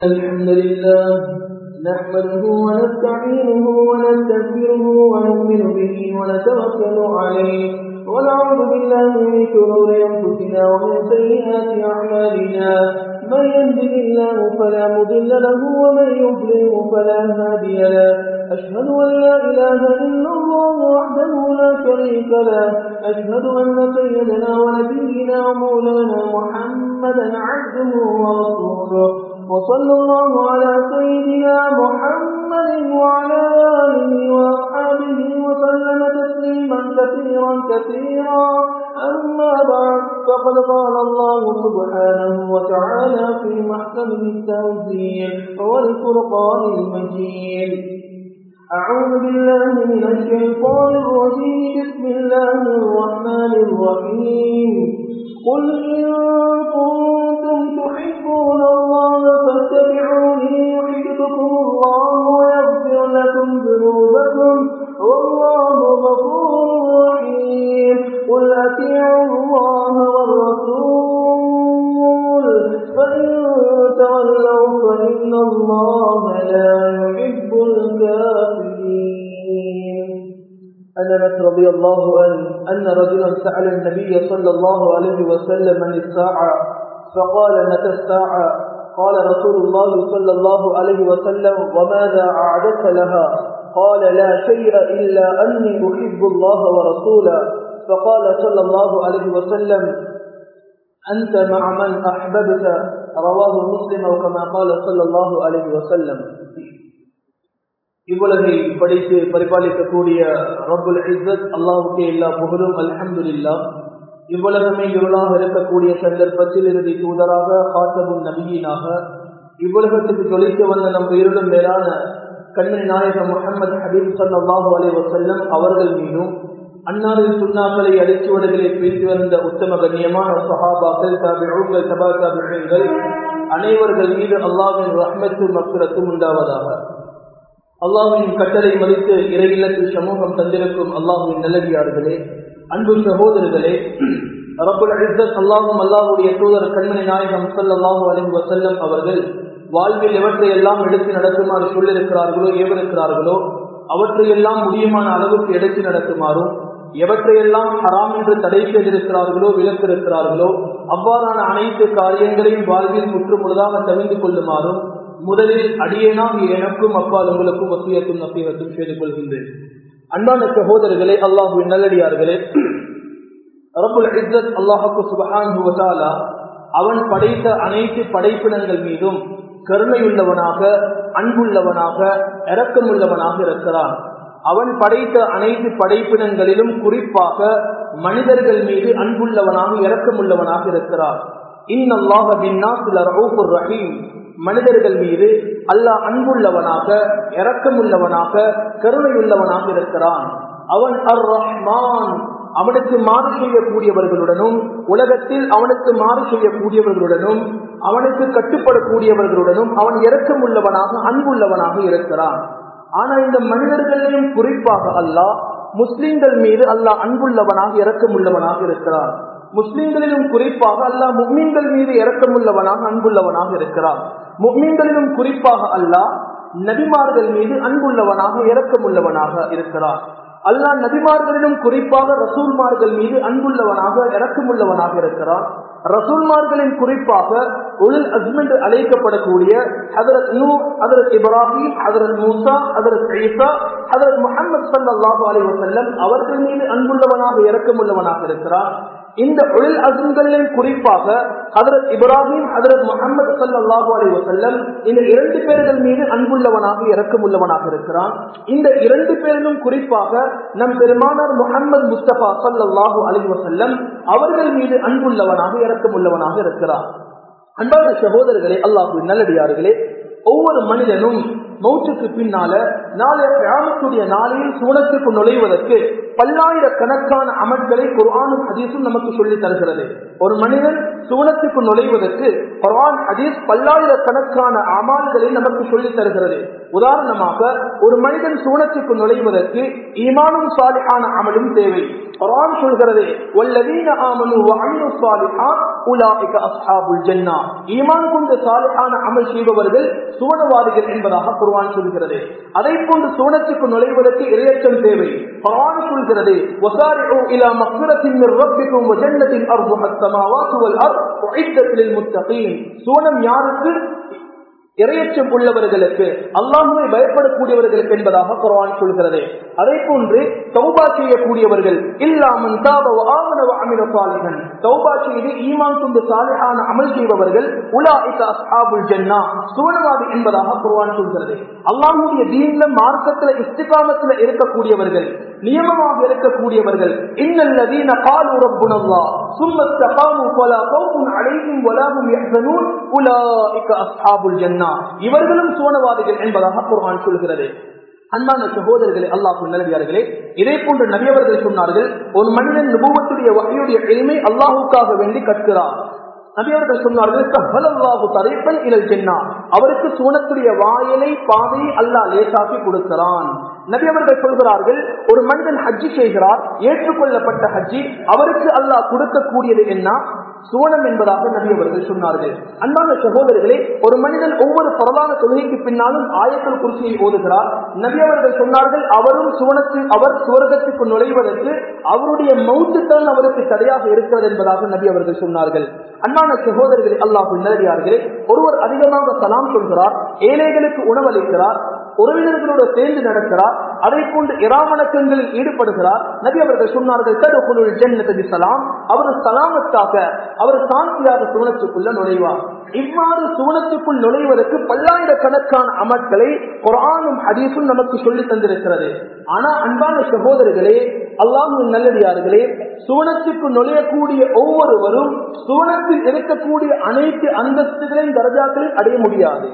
الحمد لله نحمده ونستعينه ونستغفره ونؤمن به ونتوكل عليه ونعوذ بالله من شرور انفسنا ومن سيئات اعمالنا من يهده الله فلا مضل له ومن يضلله فلا هادي له أشهد أن لا إله إلا الله وحده لا شريك له أشهد أن سيدنا ونبينا ومولانا محمدا عبده ورسوله وصلى الله على سيدنا محمد وعلى آله وأصحابه وسلم تسليما كثيرا كثيرا أما بعد فقد قال الله سبحانه وتعالى في محكمه التنزيل والفرقان المجيد أعوذ بالله من الشيطان الرجيم بسم الله الرحمن الرحيم قل إن كنتم تحبون الله فاتبعوني يحببكم الله ويغفر لكم ذنوبكم والله غفور رحيم قل أطيعوا الله والرسول فإن تولوا فإن الله لا يحب الكافرين أن أنس رضي الله عنه أن رجلا سأل النبي صلى الله عليه وسلم عن الساعة فقال متى الساعة قال رسول الله صلى الله عليه وسلم وماذا أعددت لها قال لا شيء إلا أني أحب الله ورسوله فقال صلى الله عليه وسلم أنت مع من أحببت رواه مسلم أو كما قال صلى الله عليه وسلم இவ்வுலகை படித்து பரிபாலிக்கக்கூடிய ரபுல் இஸ்ஸத் அல்லாஹுக்கே எல்லா புகழும் அல்ஹம்துலில்லா இவ்வுலகமே இருளாக இருக்கக்கூடிய சந்தர்ப்பத்தில் இறுதி தூதராக ஹாசபும் நபியினாக இவ்வுலகத்துக்கு தொழித்து வந்த நம் இருளும் மேலான கண்மணி நாயகம் முகமது ஹபீப் சல்லாஹூ அலி வசல்லம் அவர்கள் மீதும் அன்னாரின் சுண்ணாக்களை அடிச்சுவடுகளை பேசி வந்த உத்தம கண்ணியமான சஹாபாக்கள் தாபிகள் சபா தாபிகள் அனைவர்கள் மீது அல்லாவின் ரஹ்மத்தும் மக்குரத்தும் உண்டாவதாக அல்லாஹின் கட்டளை மதித்து இறையில்லத்தில் சமூகம் தந்திருக்கும் அல்லாஹுவின் நல்லடியார்களே அன்பு சகோதரர்களே ரபுல் இஸ்ஸத் அல்லாஹும் அல்லாஹுடைய தூதர் கண்மணி நாயகம் சல்லாஹூ அலி வசல்லம் அவர்கள் வாழ்வில் எவற்றை எல்லாம் எடுத்து நடக்குமாறு சொல்லிருக்கிறார்களோ ஏவருக்கிறார்களோ அவற்றையெல்லாம் முடியுமான அளவுக்கு எடுத்து நடக்குமாறும் எவற்றையெல்லாம் ஹராம் என்று தடை செய்திருக்கிறார்களோ விலக்கிருக்கிறார்களோ அவ்வாறான அனைத்து காரியங்களையும் வாழ்வில் முற்று முழுதாக தவிர்த்து கொள்ளுமாறும் முதலில் அடியேனாம் எனக்கும் அப்பால் உங்களுக்கும் வசியத்தும் நசீகத்தும் செய்து கொள்கின்றேன் அன்பான சகோதரர்களே அல்லாஹுவின் நல்லடியார்களே ரபுல் இஸ்ஸத் அல்லாஹுக்கு சுபஹான் அவன் படைத்த அனைத்து படைப்பினங்கள் மீதும் கருணையுள்ளவனாக அன்புள்ளவனாக இரக்கமுள்ளவனாக இருக்கிறான் அவன் படைத்த அனைத்து படைப்பினங்களிலும் குறிப்பாக மனிதர்கள் மீது அன்புள்ளவனாக இரக்கமுள்ளவனாக இருக்கிறான் இன்னல்லாஹ பின்னாசுல ரவுஃபுர் ரஹீம் மனிதர்கள் மீது அல்லாஹ் அன்புள்ளவனாக இரக்கமுள்ளவனாக கருணையுள்ளவனாக இருக்கிறான் அவன் அர் ரஹ்மான் அவனுக்கு மாறு செய்யக்கூடியவர்களுடனும் உலகத்தில் அவனுக்கு மாறு செய்யக்கூடியவர்களுடனும் அவனுக்கு கட்டுப்படக்கூடியவர்களுடனும் அவன் இரக்கமுள்ளவனாக அன்புள்ளவனாக இருக்கிறான் ஆனா இந்த மனிதர்களையும் குறிப்பாக அல்லாஹ் முஸ்லிம்கள் மீது அல்லாஹ் அன்புள்ளவனாக இரக்கமுள்ளவனாக இருக்கிறான் முஸ்லிம்களிலும் குறிப்பாக அல்லாஹ் முக்மீன்கள் மீது இரக்கமுள்ளவனாக அன்புள்ளவனாக இருக்கிறான் முக்மீன்களிலும் குறிப்பாக அல்லாஹ் நபிமார்கள் மீது அன்புள்ளவனாக இரக்கமுள்ளவனாக இருக்கிறார் அல்லாஹ் நபிமார்களிலும் குறிப்பாக ரசூல்மார்கள் மீது அன்புள்ளவனாக இரக்கமுள்ளவனாக இருக்கிறான் ரசூல்மார்களின் குறிப்பாக உளில் அஸ்மெண்ட் அழைக்கப்படக்கூடிய ஹதரத் நூ ஹதரத் இப்ராஹிம் ஹதரத் மூசா ஹதரத் ஈசா ஹதரத் முகமது சல்லாஹூ அலி வசல்லம் அவர்கள் மீது அன்புள்ளவனாக இரக்கமுள்ளவனாக இருக்கிறான் இந்த ஒழில் அசுங்களின் குறிப்பாக ஹதரத் இப்ராஹிம் ஹதரத் முகமது சல்லாஹூ அலி வசல்லம் இந்த இரண்டு பேர்கள் மீது அன்புள்ளவனாக இறக்கமுள்ளவனாக இருக்கிறான் இந்த இரண்டு பேரிலும் குறிப்பாக நம் பெருமானார் முகமது முஸ்தபா சல்லாஹூ அலி வசல்லம் அவர்கள் மீது அன்புள்ளவனாக இறக்கமுள்ளவனாக இருக்கிறார் அன்பான சகோதரர்களே அல்லாஹு நல்லடியார்களே ஒவ்வொரு மனிதனும் மௌச்சுக்கு பின்னால நாளைய கிராமத்துடைய நாளையில் சுவனத்துக்கு நுழைவதற்கு பல்லாயிரக்கணக்கான அமல்களை குர்ஆனும் ஹதீஸும் நமக்கு சொல்லி தருகிறது ஒரு மனிதன் சுவனத்துக்கு நுழைவதற்கு குர்ஆன் ஹதீஸ் பல்லாயிரக்கணக்கான அமால்களை நமக்கு சொல்லி தருகிறது உதாரணமாக ஒரு மனிதன் சுவனத்துக்கு நுழைவதற்கு ஈமானும் சாலிஹான அமலும் தேவை குர்ஆன் சொல்கிறது வல்லதீன ஆமனு வஅமிலு ஸாலிஹாத் உலாஇக அஸ்ஹாபுல் ஜன்னah ஈமான் கொண்ட சாலிஹான அமல் செய்பவர்கள் சுவனவாதிகள் என்பதாக குர்ஆன் சொல்கிறது அதை போன்று சுவனத்துக்கு நுழைவதற்கு இரையச்சம் தேவை குர்ஆன் சொல்கிறது வசாரிஉ இலா மக்ஃபிரத்தின் மின் ரப்பிக்கும் வ ஜன்னத்தின் அர்துஹா அஸ்-ஸமாவாத்து வல் அர்த் உஇத்தத் லில் முத்தகீன் சுவனம் யாருக்கு இரையச்சம் உள்ளவர்களுக்கு அல்லாஹுவை பயப்படக்கூடியவர்களுக்கு என்பதாக குரான் சொல்கிறது அதே போன்று தௌபா செய்யக்கூடியவர்கள் இல்லாமன் தாபவன் தௌபா செய்து ஈமான் கொண்டு சாலையான அமல் செய்பவர்கள் உலா அஸ்ஹாபுல் ஜன்னா சுவனவாதி என்பதாக குரான் சொல்கிறது அல்லாஹுடைய தீன்ல மார்க்கத்துல இஸ்திகாமத்துல இருக்கக்கூடியவர்கள் நியமமாக இருக்கக்கூடியவர்கள் இன்னல்லதீன காலு ரப்புனல்லா சும்ம தகாமு ஃபலா கௌஃபுன் அலைஹிம் வலா ஹும் யஹ்சனூன் உலாஇக அஸ்ஹாபுல் ஜன்னா இவர்களும் சுவனவாதிகள் என்பதாக குர்ஆன் சொல்கிறது அன்பான சகோதரர்களே அல்லாஹ் நல்லடியார்களே இதே போன்று நபியவர்கள் சொன்னார்கள் ஒரு மனிதன் நுபுவத்துடைய வகையுடைய எளிமை அல்லாஹுக்காக வேண்டி கற்கிறார் நபியவர்கள் சொன்னார்கள் அவருக்கு சூனத்துடைய வாயலை பாதையை அல்லாஹ் லேசாக்கி கொடுக்கிறான் நபியவர்கள் சொல்கிறார்கள் ஒரு மனிதன் ஹஜ்ஜி செய்கிறார் ஏற்றுக்கொள்ளப்பட்ட ஹஜ்ஜி அவருக்கு அல்லாஹ் கொடுக்கக்கூடியது என்ன சுவனம் என்பதாக நபி அவர்கள் சொன்னார்கள் அன்பான சகோதரர்களே ஒரு மனிதன் ஒவ்வொரு பரவான தொழுகைக்கு பின்னாலும் ஆயத்தல் குறிச்சியை ஓதுகிறார் நபி அவர்கள் சொன்னார்கள் அவரும் சுவனத்தில் அவர் சுவர்க்கத்துக்கு நுழைவதற்கு அவருடைய மௌத்து தான் அவருக்கு தடையாக இருக்கிறது என்பதாக நபி அவர்கள் சொன்னார்கள் அன்பான சகோதரர்களே அல்லாஹ் நேரடியார்களே ஒருவர் அதிகமாக சலாம் சொல்கிறார் ஏழைகளுக்கு உணவளிக்கிறார் உறவினர்களோடு சேர்ந்து நடக்கிறார் அதை போன்று இராமணக்கங்களில் ஈடுபடுகிறார் நபி அவர்கள் சொன்னார்கள் தடுக்குள் ஜன்னதி சலாம் அவர் சலாமத்தாக அவர் சாந்தியாக சுவனத்துக்குள்ள நுழைவார் இவ்வாறு சுவனத்துக்குள் நுழைவதற்கு பல்லாயிரக்கணக்கான அமட்களை குரானும் ஹதீஸும் நமக்கு சொல்லி தந்திருக்கிறது ஆனா அன்பான சகோதரர்களே அல்லாஹு நல்லடியார்களே சுவனத்துக்கு நுழையக்கூடிய ஒவ்வொருவரும் சுவனத்தில் இருக்கக்கூடிய அனைத்து அந்தஸ்துகளையும் தரஜாக்களையும் அடைய முடியாது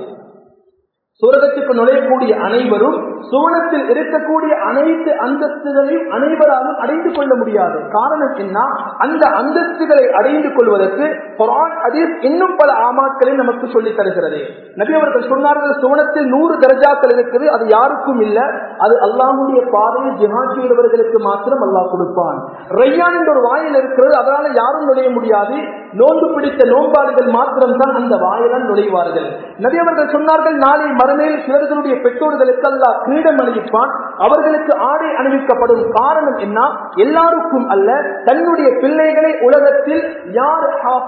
சுரகத்துக்கு நுழையக்கூடிய அனைவரும் சுவனத்தில் இருக்கக்கூடிய அனைத்து அந்தஸ்துகளையும் அனைவராலும் அடைந்து கொள்ள முடியாது காரணம் என்ன அந்த அந்தஸ்துகளை அடைந்து கொள்வதற்கு குரான் ஹதீஸ் இன்னும் பல ஆமாக்களை நமக்கு சொல்லித் தருகிறது நபி அவர்கள் சொன்னார்கள் சுவனத்தில் நூறு தர்ஜாக்கள் இருக்குது அது யாருக்கும் இல்ல அது அல்லாஹுடைய பாதையில் ஜிஹாத் செய்தவர்களுக்கு மாத்திரம் அல்லாஹ் கொடுப்பான் ரையான் என்ற ஒரு வாயில் இருக்கிறது அதனால யாரும் நுழைய முடியாது நோன்பு பிடித்த நோன்பாளிகள் மாத்திரம் தான் அந்த வாயிலால் நுழைவார்கள் நபி அவர்கள் சொன்னார்கள் நாளை மறுமையில் சிலர்களுடைய பெற்றோர்களுக்கு அல்லா கிரீடம் அணிவிப்பான் அவர்களுக்கு ஆடை அணிவிக்கப்படும் காரணம் என்ன எல்லாருக்கும் அல்ல தன்னுடைய பிள்ளைகளை உலகத்தில் யார்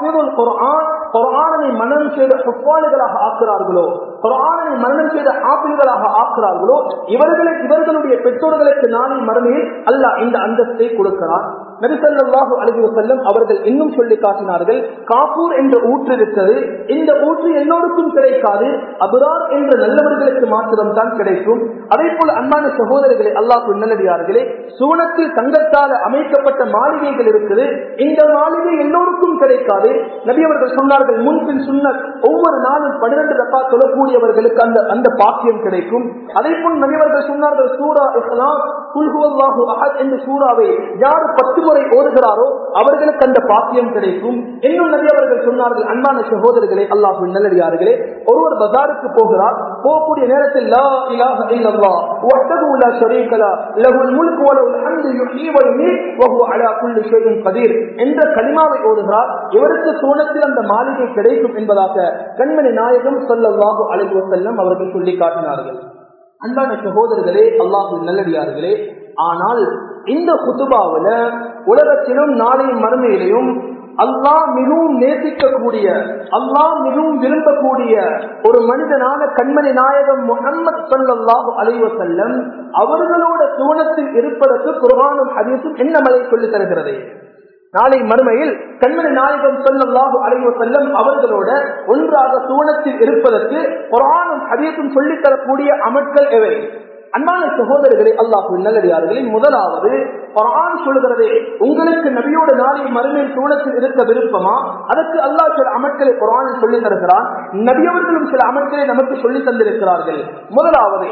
குரான் குரானை மனம் செய்த சொப்பாளுகளாக ஆக்குறார்களோ குரானை மரணம் செய்த ஆப்பிள்களாக ஆக்குறார்களோ இவர்களை இவர்களுடைய பெற்றோர்களுக்கு நாளை மறுமையில் அல்லாஹ் இந்த அந்தஸ்தை கொடுக்கிறார் நபிசல்லாஹு அலி வசல்லம் அவர்கள் இன்னும் சொல்லி காட்டினார்கள் காப்பூர் என்ற ஊற்று இருக்கிறது இந்த ஊற்று எல்லோருக்கும் கிடைக்காது அபுரார் என்ற நல்லவர்களுக்கு மாத்திரம் தான் கிடைக்கும் அதே போல அன்பான சகோதரர்களே அல்லாஹ் நல்லடியார்களே சூனத்தில் தங்கத்தால் அமைக்கப்பட்ட மாளிகைகள் இருக்குது இந்த மாளிகை எல்லோருக்கும் கிடைக்காது நபி அவர்கள் சொன்னார்கள் முன்பின் சுன்ன ஒவ்வொரு நாளும் பன்னிரண்டு ரப்பா தொழக்கூடியவர்களுக்கு அந்த அந்த பாக்கியம் கிடைக்கும் அதே போல் நபியவர்கள் சொன்னார்கள் சூரா இஸ்லாம் குல்ஹுவல்லாஹு அஹத் என்ற சூறாவை யார் பத்து முறை ஓதுகிறாரோ அவர்களுக்கு அந்த பாக்கியம் கிடைக்கும் இன்னும் நபி அவர்கள் சொன்னார்கள் அன்பான சகோதரர்களே அல்லாஹு நல்லடியார்களே ஒருவர் பஜாருக்கு போகிறார் போகக்கூடிய நேரத்தில் லா இலாஹ இல்லல்லாஹ் வஹ்தஹு லா ஷரீக லா லஹுல் முல்கு வ லஹுல் ஹம்து யுஹ்யி வ யுமீத் வ ஹுவ அலா குல்லி ஷைஇன் கதீர் என்ற கலிமாவை ஓதுகிறார் இவருக்கு சோனத்தில் அந்த மாளிகை கிடைக்கும் என்பதாக கண்மணி நாயகம் ஸல்லல்லாஹு அலைஹி வஸல்லம் அவர்கள் சொல்லி காட்டினார்கள் அன்பான சகோதரர்களே அல்லாஹு நல்லடியார்களே ஆனால் இந்த குத்துபாவில உலகத்திலும் நாளை மறுமையிலையும் அல்லாஹ் மிகவும் நேசிக்கக்கூடிய அல்லாஹ் மிகவும் விரும்பக்கூடிய ஒரு மனிதனான கண்மணி நாயகம் முகமது சல்லாஹு அலைவசல்லம் அவர்களோட சூனத்தில் இருப்பதற்கு குர்பானும் ஹதீஸும் என்ன மலை சொல்லி தருகிறது நாளை மறுமையில் கண்மணி நாயகம் சொல்லல்லாஹு அலைவ செல்லம் அவர்களோட ஒன்றாக சூனத்தில் இருப்பதற்கு குரானும் ஹதீஸும் சொல்லித்தரக்கூடிய அமட்கள் எவை அன்பான சகோதரர்களே அல்லாஹு நல்லடியார்களே முதலாவது குரான் சொல்கிறது உங்களுக்கு நபியோட நாளை மறுமையில் சூழத்தில் இருக்க விருப்பமா அதற்கு அல்லாஹ் சில அமல்களை குரானில் சொல்லி தருகிறான் நபியவர்களும் சில அமல்களை நமக்கு சொல்லி தந்திருக்கிறார்கள் முதலாவது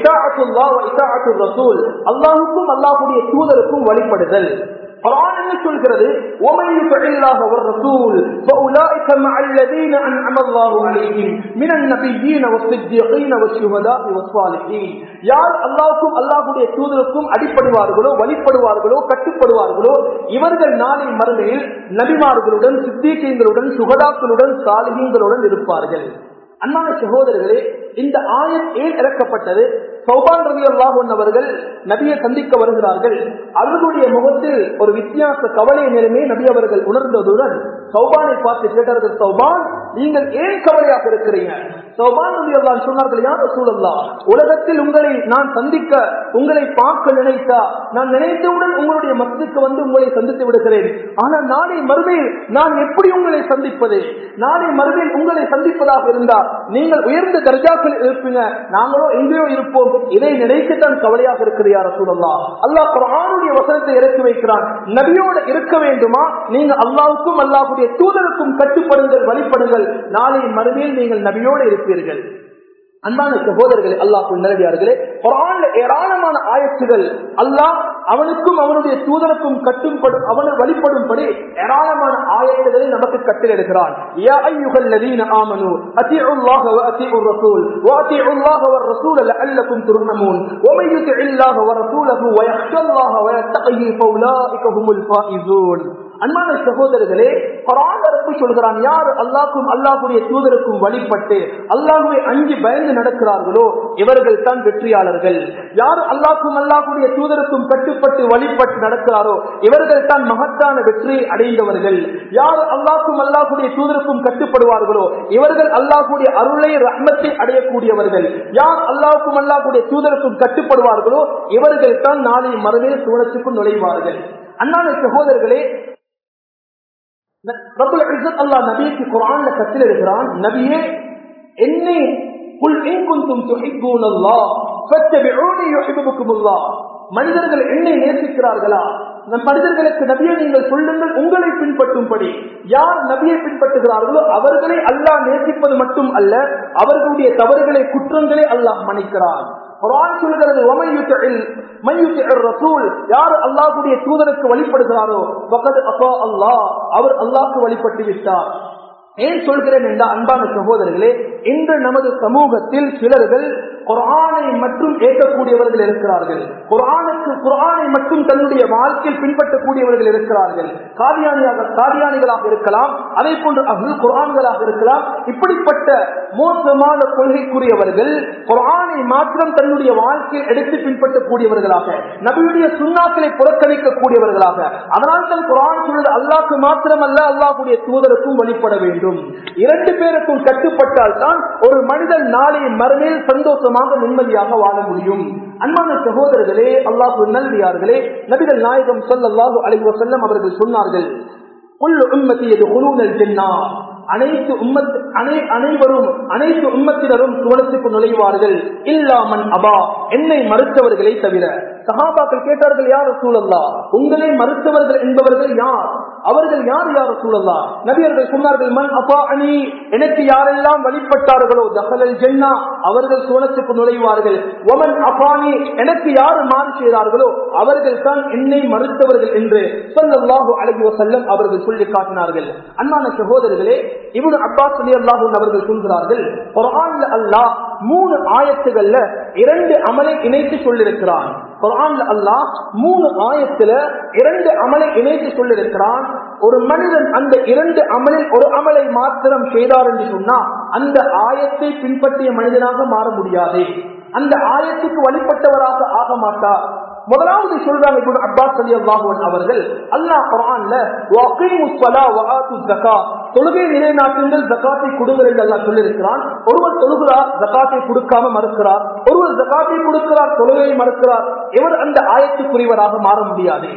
ரசூல் அல்லாஹுக்கும் அல்லாஹுடைய தூதருக்கும் வழிபடுதல் குரான் என்ன சொல்கிறது ومن يطع الله والرسول فاولئك مع الذين انعم الله عليهم من النبيين والصديقين والشهداء والصالحين யார் அல்லாஹ்வுக்கும் அல்லாஹ்வுடைய தூதருக்கும் அடிப்படுவார்களோ வழிபடுவார்களோ கட்டுப்படுவார்களோ இவர்கள் நாளை மறுமையில் நபிமார்களுடன் சித்தீக்கங்களுடன் சுகதாக்களுடன் சாலிகங்களுடன் இருப்பார்கள் அன்பான சகோதரர்களே இந்த ஆயத் ஏன் இறக்கப்பட்டது சௌபான் ரவி அல்லாஹன் அவர்கள் நபியை சந்திக்க வருகிறார்கள் அவர்களுடைய முகத்தில் ஒரு வித்தியாச கவலை நிலைமை நபி அவர்கள் உணர்ந்ததுடன் சௌபானை பார்த்து கேட்டார்கள் சௌபான் நீங்கள் ஏன் கவலையாக இருக்கிறீங்க சௌபான் ரவி அல்லான் சொன்னார்கள் யார் சூழல்லா உலகத்தில் உங்களை நான் சந்திக்க உங்களை பார்க்க நினைத்தா நான் நினைத்தவுடன் உங்களுடைய மத்திற்கு வந்து உங்களை சந்தித்து விடுகிறேன் ஆனால் நாளை மறுமையில் நான் எப்படி உங்களை சந்திப்பது நாளை மறுமையில் உங்களை சந்திப்பதாக இருந்தால் நீங்கள் உயர்ந்த தர்ஜாக்கள் இருப்பீங்க நாங்களோ எங்கேயோ இருப்போம் இதை நினைக்கத்தான் கவலையாக இருக்கிற யார சூழல்லா அல்லாஹ் குரானுடைய வசனத்தை இறக்கி வைக்கிறான் நபியோடு இருக்க வேண்டுமா நீங்க அல்லாவுக்கும் அல்லாஹுடைய தூதருக்கும் கட்டுப்படுங்கள் வழிபடுங்கள் நாளை மறுமையில் நீங்கள் நபியோடு இருப்பீர்கள் அன்பான சகோதரர்களே அல்லாஹ் நல்லடியார்களே குரான்ல ஏராளமான ஆயத்துகள் அல்லாஹ் அவனுக்கும் அவனுடைய தூதருக்கும் கட்டுப்படும் அவனை வழிபடும்படி ஏராளமான ஆயத்துகளை நமக்கு கட்டிலிடுகிறான் யா அய்யுஹல் லதீன ஆமனு அத்தியுல்லாஹ வ அத்தியுர் ரசூல் வ அத்தியுல்லாஹ வ ரசூல லஅல்லக்கும் துர்ஹமூன் வ மன் யுத்திஇல்லாஹ வ ரசூலஹு வ யஹ்ஷல்லாஹ வ யத்தகி ஃபௌலாயிக ஹுமுல் ஃபாயிசூன் அன்பான சகோதரர்களே பராமரிப்பு சொல்கிறான் யார் அல்லாஹ்க்கும் அல்லாஹுடைய தூதருக்கும் வழிபட்டு அல்லாஹுவை அஞ்சு பயந்து நடக்கிறார்களோ இவர்கள் தான் வெற்றியாளர்கள் யார் அல்லாஹ்க்கும் அல்லாஹுடைய தூதருக்கும் கட்டுப்பட்டு வழிபட்டு நடக்கிறாரோ இவர்கள் தான் மகத்தான வெற்றியை அடைந்தவர்கள் யார் அல்லாஹ்க்கும் அல்லாஹுடைய தூதருக்கும் கட்டுப்படுவார்களோ இவர்கள் அல்லாஹுடைய அருளை ரஹ்மத்தை அடையக்கூடியவர்கள் யார் அல்லாஹ்க்கும் அல்லாஹுடைய தூதருக்கும் கட்டுப்படுவார்களோ இவர்கள் தான் நாளை மறுமையில் சூழத்துக்கும் நுழைவார்கள் அண்ணான சகோதரர்களே ரபுல் இஸ்ஸத் அல்லாஹ் நபிக்கு குர்ஆன்ல கத்தில் இருக்கிறான் நபியே என்னை குல் இன் குன்தும் துஹிப்பூனல்லாஹ் ஃபத்தபிஊனி யுஹிப்புக்குமுல்லாஹ் மனிதர்கள் என்னை நேசிக்கிறார்களா நம் மனிதர்களுக்கு நபியை நீங்கள் சொல்லுங்கள் உங்களை பின்பற்றும்படி யார் நபியை பின்பற்றுகிறார்களோ அவர்களை அல்லாஹ் நேசிப்பது மட்டும் அல்ல அவர்களுடைய தவறுகளை குற்றங்களை அல்லாஹ் மன்னிக்கிறான் குரான் சொல்கிறது யார் அல்லாஹுடைய தூதருக்கு வழிபடுகிறாரோ அல்லாஹ் அவர் அல்லாஹ்க்கு வழிபட்டு விட்டார் ஏன் சொல்கிறேன் என்ற அன்பான சகோதரர்களே இன்று நமது சமூகத்தில் சிலர்கள் குரானை மட்டும் ஏற்கக்கூடியவர்கள் இருக்கிறார்கள் குரானுக்கு குரானை மட்டும் தன்னுடைய வாழ்க்கையில் பின்பற்றக்கூடியவர்கள் இருக்கிறார்கள் காதியானியாக காதியானிகளாக இருக்கலாம் அதே போன்று அகுல் குரான்களாக இருக்கலாம் இப்படிப்பட்ட மோசமான கொள்கைக்குரியவர்கள் குரானை மாத்திரம் தன்னுடைய வாழ்க்கையில் எடுத்து பின்பற்றக்கூடியவர்களாக நபியுடைய சுண்ணாக்களை புறக்கணிக்கக்கூடியவர்களாக அதனால் தான் குரான் சொல்வது அல்லாஹ்க்கு மாத்திரம் அல்ல அல்லாஹுடைய தூதருக்கும் வழிபட வேண்டும் இரண்டு பேருக்கும் கட்டுப்பட்டால் தான் ஒரு மனிதன் நாளை மறுமையில் சந்தோஷமாக நிம்மதியாக வாழ முடியும் அன்பான சகோதரர்களே அல்லாஹு நல்லியார்களே நபிகள் நாயகம் சொல்லல்லாஹு அலைஹி வஸல்லம் அவர்கள் சொன்னார்கள் குல்லு உம்மத்தி யதுகுலூனல் ஜன்னah அனைத்து உம்மத் அனை- அனைவரும் அனைத்து உம்மத்தினரும் சுவனத்துக்கு நுழைவார்கள் இல்லாமன் அபா என்னை மறுத்தவர்களை தவிர சஹாபாக்கள் கேட்டார்கள் யார் சூழல்லா உங்களை மறுத்தவர்கள் என்பவர்கள் யார் அவர்கள் யார் யார் சூழல்லா நபியர்கள் சொன்னார்கள் மன் அப்பா அணி எனக்கு யாரெல்லாம் வழிபட்டார்களோ தகலல் ஜென்னா அவர்கள் சுவனத்துக்கு நுழைவார்கள் ஒமன் அபானி எனக்கு யார் மாறு செய்தார்களோ அவர்கள் தான் என்னை மறுத்தவர்கள் என்று சொல்லல்லாஹு அழகி வசல்லம் அவர்கள் சொல்லி காட்டினார்கள் அன்பான சகோதரர்களே இவனு அப்பாஸ் அலி அல்லாஹூன் அவர்கள் சொல்கிறார்கள் குரான்ல அல்லாஹ் மூணு ஆயத்துகள்ல இரண்டு அமலை இணைத்து சொல்லிருக்கிறான் குரான்ல அல்லாஹ் மூணு ஆயத்துல இரண்டு அமலை இணைத்து சொல்லிருக்கிறான் ஒரு மனிதன் அந்த இரண்டு அமலில் ஒரு அமலை மாத்திரம் செய்தார் என்று சொன்னா அந்த ஆயத்தை பின்பற்றிய மனிதனாக மாற முடியாது அந்த ஆயத்துக்கு வழிபட்டவராக ஆக மாட்டார் முதலாவது சொல்றாங்க இப்ப அப்பாஸ் அலி அல்லாஹுவன் அவர்கள் அல்லாஹ் குரான்ல வஅகீமுஸ் ஸலா வஆத்துஸ் ஸகாத் தொழுகை நிலைநாட்டுங்கள் ஜகாத்தை கொடுங்கள் என்று அல்லாஹ் சொல்லியிருக்கிறான் ஒருவர் தொழுகிறார் ஜகாத்தை கொடுக்காம மறுக்கிறார் ஒருவர் ஜகாத்தை கொடுக்கிறார் தொழுகையை மறுக்கிறார் இவர் அந்த ஆயத்துக்குரியவராக மாற முடியாது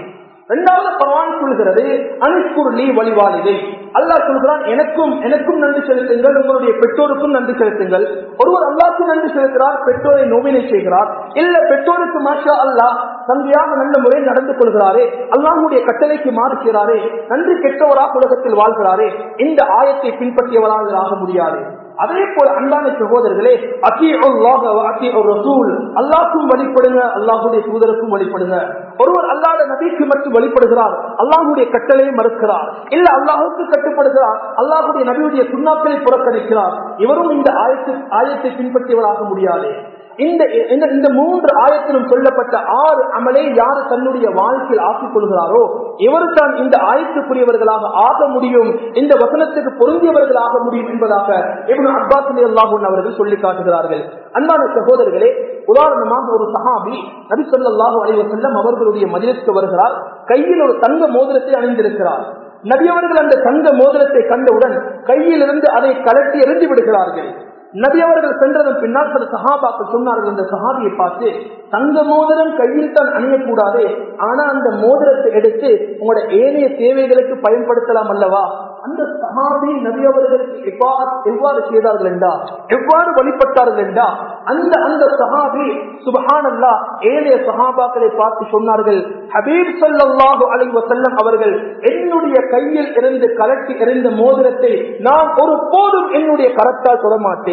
இரண்டாவது பரவான் சொல்கிறது அனுஷ்குருளி வழிவாளிதை அல்லாஹ் சொல்கிறான் எனக்கும் எனக்கும் நன்றி செலுத்துங்கள் உங்களுடைய பெற்றோருக்கும் நன்றி செலுத்துங்கள் ஒருவர் அல்லாஹ்க்கு நன்றி செலுத்துகிறார் பெற்றோரை நோவினை செய்கிறார் இல்ல பெற்றோருக்கு மாஷா அல்லாஹ் தந்தையாக நல்ல முறையில் நடந்து கொள்கிறாரே அல்லாஹுடைய கட்டளைக்கு மாறு செய்கிறாரே நன்றி கெட்டவராக உலகத்தில் வாழ்கிறாரே இந்த ஆயத்தை பின்பற்றியவராக ஆக முடியாது அதே போல அன்பான சகோதரர்களே அத்தி அத்தி ரசூல் அல்லாஹ்க்கும் வழிபடுங்க அல்லாஹுடைய தூதருக்கும் வழிபடுங்க ஒருவர் அல்லாத நபிக்கு மட்டும் வழிபடுகிறார் அல்லாஹுடைய கட்டளையை மறுக்கிறார் இல்ல அல்லாஹுக்கு கட்டுப்படுகிறார் அல்லாஹுடைய நபியுடைய சுண்ணாக்களை புறக்கணிக்கிறார் இவரும் இந்த ஆயத்தை ஆயத்தை பின்பற்றியவராக முடியாது இந்த இந்த- இந்த மூன்று ஆயத்திலும் சொல்லப்பட்ட ஆறு அமலை யாரு தன்னுடைய வாழ்க்கையில் ஆக்கிக் கொள்கிறாரோ இவர் தான் இந்த ஆயத்துக்குரியவர்களாக ஆக முடியும் இந்த வசனத்துக்கு பொருந்தியவர்களாக முடியும் என்பதாக இவனு அப்பாஸ் அல்லாஹூன் அவர்கள் சொல்லி காட்டுகிறார்கள் அன்பான சகோதரர்களே உதாரணமாக ஒரு சஹாபி நபி ஸல்லல்லாஹு அலைஹி வஸல்லம் அவர்களுடைய மஜிலிஸ்க்கு வருகிறார் கையில் ஒரு தங்க மோதிரத்தை அணிந்திருக்கிறார் நபி அவர்கள் அந்த தங்க மோதிரத்தை கண்டவுடன் கையிலிருந்து அதை கலட்டி எறிந்து விடுகிறார்கள் நபி அவர்கள் சென்றதன் பின்னால் சில சஹாபாக்கள் சொன்னார்கள் அந்த சஹாபியை பார்த்து தங்க மோதிரம் கையில் தான் அணியக்கூடாது ஆனா அந்த மோதிரத்தை எடுத்து உங்களோட ஏனைய தேவைகளுக்கு பயன்படுத்தலாம் அல்லவா அந்த சஹாபி நபி அவர்களுக்கு எவ்வாறு எவ்வாறு செய்தார்கள் என்றா எவ்வாறு வழிபட்டார்கள் என்றா அந்த அந்த சஹாபி சுபஹானல்லா ஏனைய சஹாபாக்களை பார்த்து சொன்னார்கள் ஹபீப் ஸல்லல்லாஹு அலைஹி வஸல்லம் அவர்கள் என்னுடைய கையில் இருந்து கலட்டி எறிந்த மோதிரத்தை நான் ஒரு போதும் என்னுடைய கரத்தால் தொட மாட்டேன்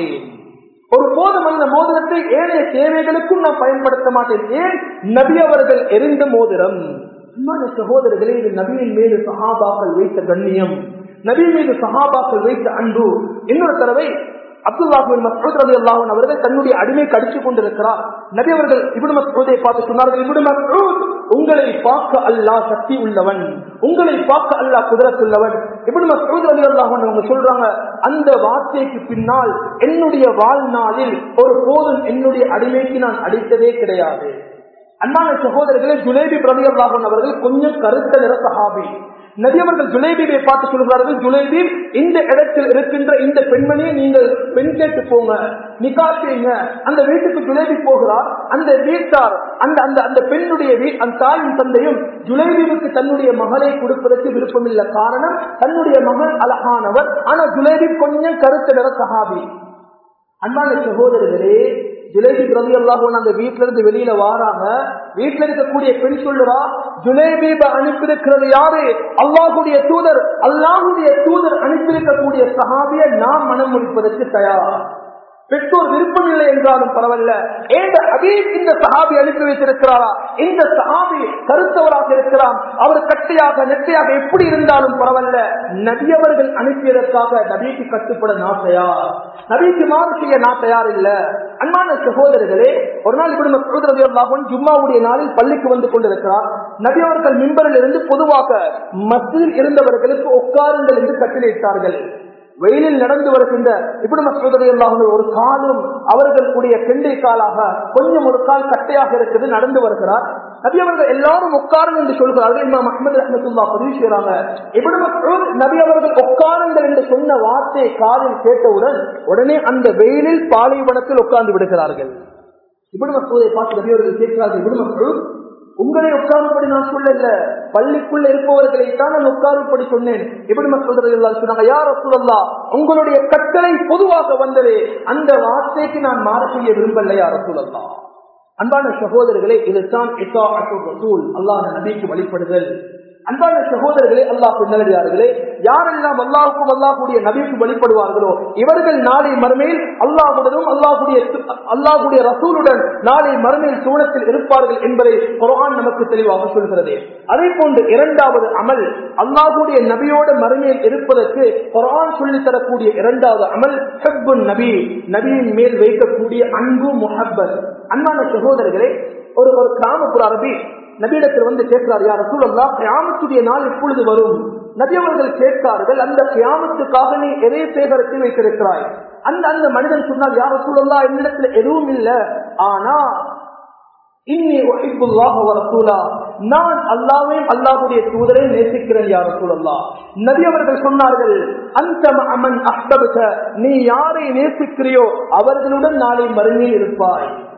ஒரு போதும் அந்த மோதிரத்தை ஏனைய தேவைகளுக்கும் நான் பயன்படுத்த மாட்டேன் ஏன் நபி அவர்கள் எரிந்த மோதிரம் அன்பான சகோதரர்களே இது நபியின் மீது சஹாபாக்கள் வைத்த கண்ணியம் நபி மீது சஹாபாக்கள் வைத்த அன்பு இன்னொரு தடவை அப்துல்லாஹின் மசூத் ரவி அல்லாஹன் அவர்கள் தன்னுடைய அடிமை கடித்துக் கொண்டிருக்கிறார் நபி அவர்கள் இப்னு மசூதை பார்த்து சொன்னார்கள் இப்னு மசூத் உங்களை பார்க்க அல்லாஹ் சக்தி உள்ளவன் உங்களை பார்க்க அல்லாஹ் குதிரத்துள்ளவன் இப்னு மசூத் ரவி அல்லாஹன் அவங்க சொல்றாங்க அந்த வார்த்தைக்கு பின்னால் என்னுடைய வாழ்நாளில் ஒரு போதும் என்னுடைய அடிமைக்கு நான் அடித்ததே கிடையாது அன்பான சகோதரர்களே ஜுலேபி பிரதி அல்லாஹன் அவர்கள் கொஞ்சம் கருத்த நிற சஹாபி நபி அவர்கள் ஜுலேபியை பார்த்து சொல்கிறார்கள் ஜுலேபி இந்த இடத்தில் இருக்கின்ற இந்த பெண்மணியை நீங்கள் பெண் கேட்டு போங்க நிகா செய்யுங்க அந்த வீட்டுக்கு ஜுலேபி போகிறார் அந்த வீட்டார் அந்த அந்த அந்த பெண்ணுடைய வீ அந்த தாயும் தந்தையும் ஜுலேபிவுக்கு தன்னுடைய மகளை கொடுப்பதற்கு விருப்பம் இல்லை காரணம் தன்னுடைய மகள் அழகானவர் ஆனா ஜுலேபி கொஞ்சம் கருத்த நிற சஹாபி அன்பான சகோதரர்களே ஜுலேபி ரவி அல்லாஹன் அந்த வீட்டுல இருந்து வெளியில வாராங்க வீட்டுல இருக்கக்கூடிய பெண் சொல்லுறா ஜுலேபீப அனுப்பியிருக்கிறது யாரு அல்லாஹுடைய தூதர் அல்லாஹுடைய தூதர் அனுப்பியிருக்கக்கூடிய சஹாபிய நாம் மனம் முடிப்பதற்கு தயார் பெற்றோர் விருப்பம் இல்லை என்றாலும் பரவாயில்ல ஏந்த அதீப் இந்த சஹாபி அனுப்பி வைத்திருக்கிறாரா இந்த சஹாபி கருத்தவராக இருக்கிறான் அவர் கட்டையாக நெட்டையாக எப்படி இருந்தாலும் பரவாயில்ல நபி அவர்கள் அனுப்பியதற்காக நபிக்கு கட்டுப்பட நான் தயார் நபிக்கு மாறு செய்ய நான் தயார் இல்ல அன்பான சகோதரர்களே ஒரு நாள் இப்படி சகோதரர்கள் ஜும்மாவுடைய நாளில் பள்ளிக்கு வந்து கொண்டிருக்கிறார் நபி அவர்கள் மின்பரில் இருந்து பொதுவாக மத்தியில் இருந்தவர்களுக்கு உட்காருங்கள் என்று கட்டளையிட்டார்கள் வெயிலில் நடந்து வருகின்ற இப்படி மசூதரையெல்லாம் ஒரு காலும் அவர்கள் கூடிய கெண்டை காலாக கொஞ்சம் ஒரு கால் கட்டையாக இருக்குது நடந்து வருகிறார் நபி அவர்கள் எல்லாரும் உட்காருங்க என்று சொல்கிறார்கள் இமாம் அஹமது ரஹமத்துல்லா பதிவு செய்யறாங்க இப்படி மசூத் நபி அவர்கள் உட்காருங்கள் என்று சொன்ன வார்த்தையை காலில் கேட்டவுடன் உடனே அந்த வெயிலில் பாலைவனத்தில் உட்கார்ந்து விடுகிறார்கள் இப்படி மசூதை பார்த்து நபி அவர்கள் கேட்கிறார்கள் இப்படி மசூத் உங்களை உட்காரும்படி நான் சொல்லல பள்ளிக்குள்ள இருப்பவர்களை தான் நான் உட்காரும்படி சொன்னேன் எப்படி மக்கள் சொன்னாங்க யார் சொல்லலா உங்களுடைய கட்டளை பொதுவாக வந்தது அந்த வார்த்தைக்கு நான் மாற செய்ய விரும்பல யார் சொல்லலாம் அன்பான சகோதரர்களே இதுதான் அல்லாஹ் நபிக்கு வழிபடுதல் அன்பான சகோதரர்களே அல்லாஹ் நல்லடியார்களே யாரெல்லாம் அல்லாஹுக்கும் அல்லாஹுடைய நபிக்கு வழிபடுவார்களோ இவர்கள் நாளை மறுமையில் அல்லாஹுடனும் அல்லாஹுடைய அல்லாஹுடைய ரசூலுடன் நாளை மறுமையில் சூனத்தில் இருப்பார்கள் என்பதை குரான் நமக்கு தெளிவாக சொல்கிறது அதே போன்று இரண்டாவது அமல் அல்லாஹுடைய நபியோட மறுமையில் இருப்பதற்கு குரான் சொல்லித் தரக்கூடிய இரண்டாவது அமல் ஹெப்புன் நபி நபியின் மேல் வைக்கக்கூடிய அன்பு முஹப்பத் அன்பான சகோதரர்களே ஒரு ஒரு கிராமப்புற அரபி நபியிடத்தில் வந்து கேட்கிறார் யார் ரசூலல்லா கியாமத்துடைய நாள் எப்பொழுது வரும் நபி அவர்கள் கேட்கிறார்கள் அந்த கியாமத்துக்காக நீ எதை சேகரித்து வைத்திருக்கிறாய் அந்த அந்த மனிதன் சொன்னால் யார் ரசூலல்லா என்னிடத்துல எதுவும் இல்லை ஆனா இன்னி ரசூலா நான் அல்லாவையும் அல்லாஹுடைய தூதரை நேசிக்கிறேன் யார் ரசூலல்லா நபி அவர்கள் சொன்னார்கள் அந்த அமன் அஹ்தபுக நீ யாரை நேசிக்கிறியோ அவர்களுடன் நாளை மறுமையில் இருப்பாய்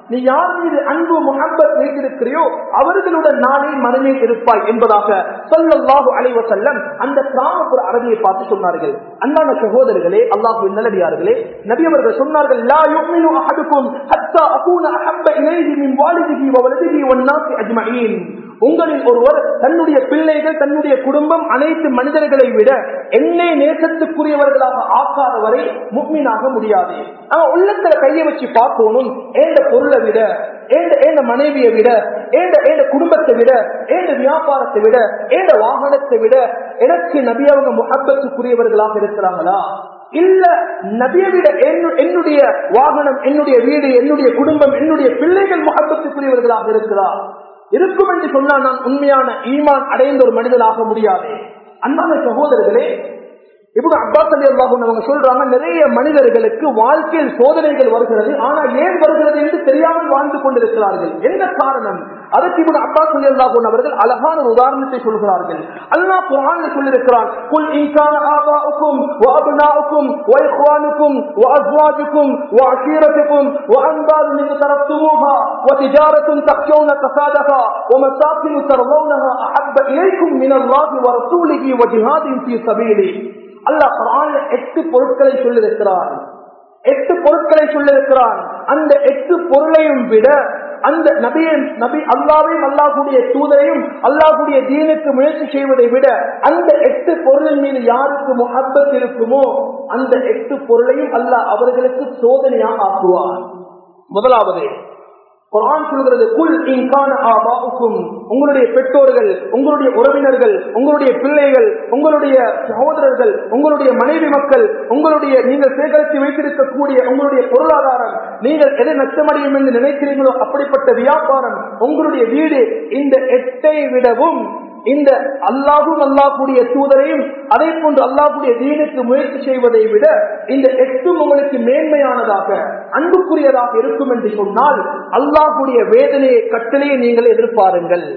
நீ யார் மீது அன்பு முகப்பத் வைத்திருக்கிறியோ அவர்களுடன் நாளே மனமே இருப்பாய் என்பதாக சொல்லல்லாஹு அலைவ செல்லம் அந்த கிராமப்புற அரபியை பார்த்து சொன்னார்கள் அன்பான சகோதரர்களே அல்லாஹு நல்லடியார்களே நபி அவர்கள் சொன்னார்கள் லா யுமினு அஹதுக்கும் ஹத்தா அகூன அஹப்ப இலைஹி மின் வாலிதிஹி வ வலதிஹி வன் நாஸி அஜ்மஈன் உங்களில் ஒருவர் தன்னுடைய பிள்ளைகள் தன்னுடைய குடும்பம் அனைத்து மனிதர்களை விட என்னை நேசத்துக்குரியவர்களாக ஆக்காத வரை முக்மீனாக முடியாது அவன் உள்ளத்துல கையை வச்சு பார்க்கணும் ஏண்ட பொருளை விட ஏண்ட ஏண்ட மனைவியை விட ஏண்ட ஏண்ட குடும்பத்தை விட ஏண்ட வியாபாரத்தை விட ஏண்ட வாகனத்தை விட எனக்கு நபி அவங்க முகப்பத்துக்குரியவர்களாக இருக்கிறாங்களா இல்ல நபியை விட என்னுடைய வாகனம் என்னுடைய வீடு என்னுடைய குடும்பம் என்னுடைய பிள்ளைகள் முகப்பத்துக்குரியவர்களாக இருக்கிறார் இருக்கும் என்று சொன்னால் நான் உண்மையான ஈமான் அடைந்த ஒரு மனிதனாக முடியாது அன்பான சகோதரர்களே இப்படி அப்பாஸ் அலி அல்லாஹூன் அவங்க சொல்றாங்க நிறைய மனிதர்களுக்கு வாழ்க்கையில் சோதனைகள் வருகிறது ஆனா ஏன் வருகிறது என்று தெரியாமல் வாழ்ந்து கொண்டிருக்கிறார்கள் என்ன காரணம் அதற்கு இப்படி அப்பாஸ் அலி அல்லாஹூன் அவர்கள் அழகான ஒரு உதாரணத்தை சொல்கிறார்கள் அல்லாஹ் குரான் சொல்லியிருக்கிறான் குல் இன்கான ஆபாவுக்கும் وأبناؤكم وإخوانكم وأزواجكم وعشيرتكم وأنبال من تركتموها وتجارة تخشون كسادها ومساكن ترضونها أحب إليكم من الله ورسوله وجهاد في سبيله அல்லாஹ் குரான்ல எட்டு பொருட்களை சொல்லியிருக்கிறான் எட்டு பொருட்களை சொல்லியிருக்கிறான் அந்த எட்டு பொருளையும் விட அந்த நபியை நபி அல்லாவையும் அல்லாஹுடைய தூதரையும் அல்லாஹுடைய தீனுக்கு முயற்சி செய்வதை விட அந்த எட்டு பொருளின் மீது யாருக்கு முகப்பத் இருக்குமோ அந்த எட்டு பொருளையும் அல்லாஹ் அவர்களுக்கு சோதனையாக ஆக்குவார் முதலாவது குரான் சொல்கிறது குல் இன்கான ஆபாவுக்கும் உங்களுடைய பெற்றோர்கள் உங்களுடைய உறவினர்கள் உங்களுடைய பிள்ளைகள் உங்களுடைய சகோதரர்கள் உங்களுடைய மனைவி மக்கள் உங்களுடைய நீங்கள் சேகரித்து வைத்திருக்கக்கூடிய உங்களுடைய பொருளாதாரம் நீங்கள் எதை நஷ்டமடையும் என்று நினைக்கிறீங்களோ அப்படிப்பட்ட வியாபாரம் உங்களுடைய வீடு இந்த எட்டை விடவும் இந்த அல்லாஹும் அல்லாஹுடைய தூதரையும் அதே போன்று அல்லாஹுடைய தீனுக்கு முயற்சி செய்வதை விட இந்த எட்டும் உங்களுக்கு மேன்மையானதாக அன்புக்குரியதாக இருக்கும் என்று சொன்னால் அல்லாஹுடைய வேதனையை கட்டளையை நீங்கள் எதிர்பாருங்கள்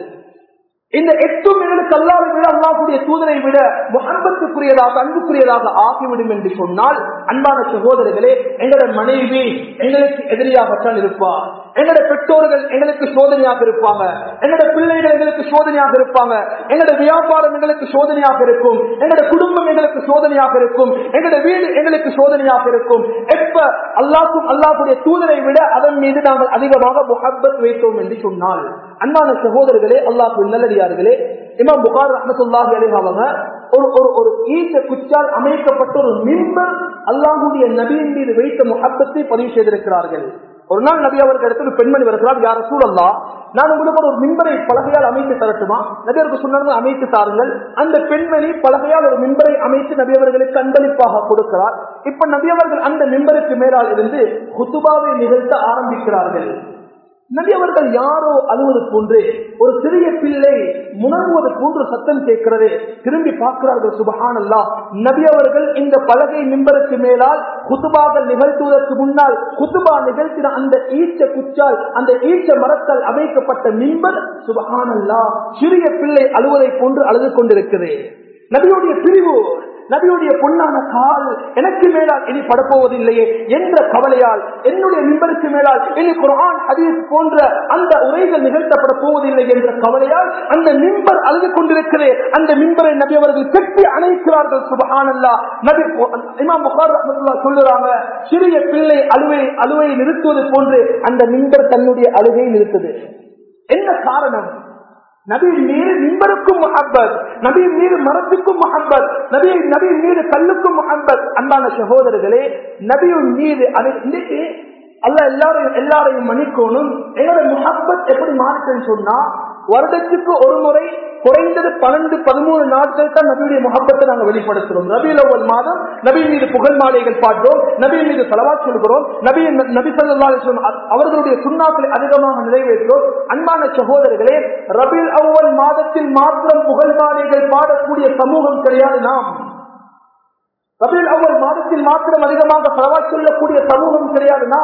இந்த எட்டும் எங்களுக்கு அல்லாவை விட அல்லாஹுடைய தூதரை விட அன்பத்துக்குரியதாக அன்புக்குரியதாக ஆகிவிடும் என்று சொன்னால் அன்பான சகோதரர்களே எங்களோட மனைவி எங்களுக்கு எதிரியாகத்தான் இருப்பார் எங்களோட பெற்றோர்கள் எங்களுக்கு சோதனையாக இருப்பாங்க எங்களோட பிள்ளைகள் எங்களுக்கு சோதனையாக இருப்பாங்க எங்களோட வியாபாரம் எங்களுக்கு சோதனையாக இருக்கும் எங்களோட குடும்பம் எங்களுக்கு சோதனையாக இருக்கும் எங்களோட வீடு எங்களுக்கு சோதனையாக இருக்கும் எப்ப அல்லாக்கும் அல்லாஹுடைய தூதரை விட அதன் மீது நாங்கள் அதிகமாக முகப்பத் வைத்தோம் என்று சொன்னால் அன்பான சகோதரர்களே அல்லாஹு நல்லடியார்களே இமாம் புகார் ரஹமத்துல்லாஹி அலிஹாவங்க ஒரு ஒரு ஒரு ஈட்ட குச்சால் அமைக்கப்பட்ட ஒரு மிம்பர் அல்லாஹுடைய நபியின் மீது வைத்த முகப்பத்தை பதிவு செய்திருக்கிறார்கள் ஒரு நாள் நபி அவர்கள் இடத்துல பெண்மணி வருகிறார் யார சூழல்லா நான் உங்களுக்கு ஒரு மின்பரை பலகையால் அமைத்து தரட்டுமா நபி அவருக்கு சொன்னாங்க அமைத்து தாருங்கள் அந்த பெண்மணி பலகையால் ஒரு மின்பரை அமைத்து நபி அவர்களுக்கு அன்பளிப்பாக கொடுக்கிறார் இப்ப நபி அவர்கள் அந்த மின்பருக்கு மேலால் இருந்து குத்துபாவை நிகழ்த்த ஆரம்பிக்கிறார்கள் நபி அவர்கள் யாரோ அழுவது போன்று ஒரு சிறிய பிள்ளை முணங்குவது போன்று சத்தம் கேட்கிறது திரும்பி பார்க்கிறார்கள் சுபஹானல்லா நபி அவர்கள் இந்த பலகை மிம்பருக்கு மேலால் குத்துபாக்கள் நிகழ்த்துவதற்கு முன்னால் குத்துபா நிகழ்த்தின அந்த ஈச்ச குச்சால் அந்த ஈச்ச மரத்தால் அமைக்கப்பட்ட மிம்பர் சுபஹானல்லா சிறிய பிள்ளை அழுவதை போன்று அழுது கொண்டிருக்கிறது நபியுடைய பிரிவு நபியுடைய பொன்னான கால் எனக்கு மேலால் இனி படப்போவதில்லையே என்ற கவலையால் என்னுடைய மிம்பருக்கு மேலால் இனி குரான் ஹதீஸ் போன்ற அந்த உரைகள் நிகழ்த்தப்பட போவதில்லை என்ற கவலையால் அந்த மிம்பர் அழுது கொண்டிருக்கிறே அந்த மிம்பரை நபி அவர்கள் கட்டி அணைக்கிறார்கள் சுபஹானல்லா நபி இமாம் புகார் ரஹ்மத்துல்லாஹ் சொல்லுறாங்க சிறிய பிள்ளை அழுவை அழுவை நிறுத்துவது போன்று அந்த மிம்பர் தன்னுடைய அழுகை நிறுத்துது என்ன காரணம் நபியின் மீது மிம்பருக்கும் முகப்பத் நபியின் மீது மரத்துக்கும் முகப்பத் நபி நபியின் மீது கல்லுக்கும் முகப்பத் அன்பான சகோதரர்களே நபியின் மீது அதை இன்னைக்கு அல்ல எல்லாரையும் எல்லாரையும் மன்னிக்கணும் என்னோட முகப்பத் எப்படி மாறுச்சுன்னு சொன்னா வருடத்துக்கு ஒரு முறை குறைந்தது பன்னெண்டு பதிமூணு நாட்கள் தான் நபியுடைய முகப்பத்தை நாங்கள் வெளிப்படுத்துறோம் ரபியுல் அவ்வல் மாதம் நபி மீது புகழ் மாலைகள் பாடுறோம் நபி மீது செலவா சொல்கிறோம் நபி நபி சல்லா அவர்களுடைய சுண்ணாக்களை அதிகமாக நிறைவேற்றோம் அன்பான சகோதரர்களே ரபில் அவ்வல் மாதத்தில் மாத்திரம் புகழ் மாலைகள் பாடக்கூடிய சமூகம் கிடையாது நாம் ரபில் அவ்வல் மாதத்தில் மாத்திரம் அதிகமாக செலவா சொல்லக்கூடிய சமூகம் கிடையாது நாம்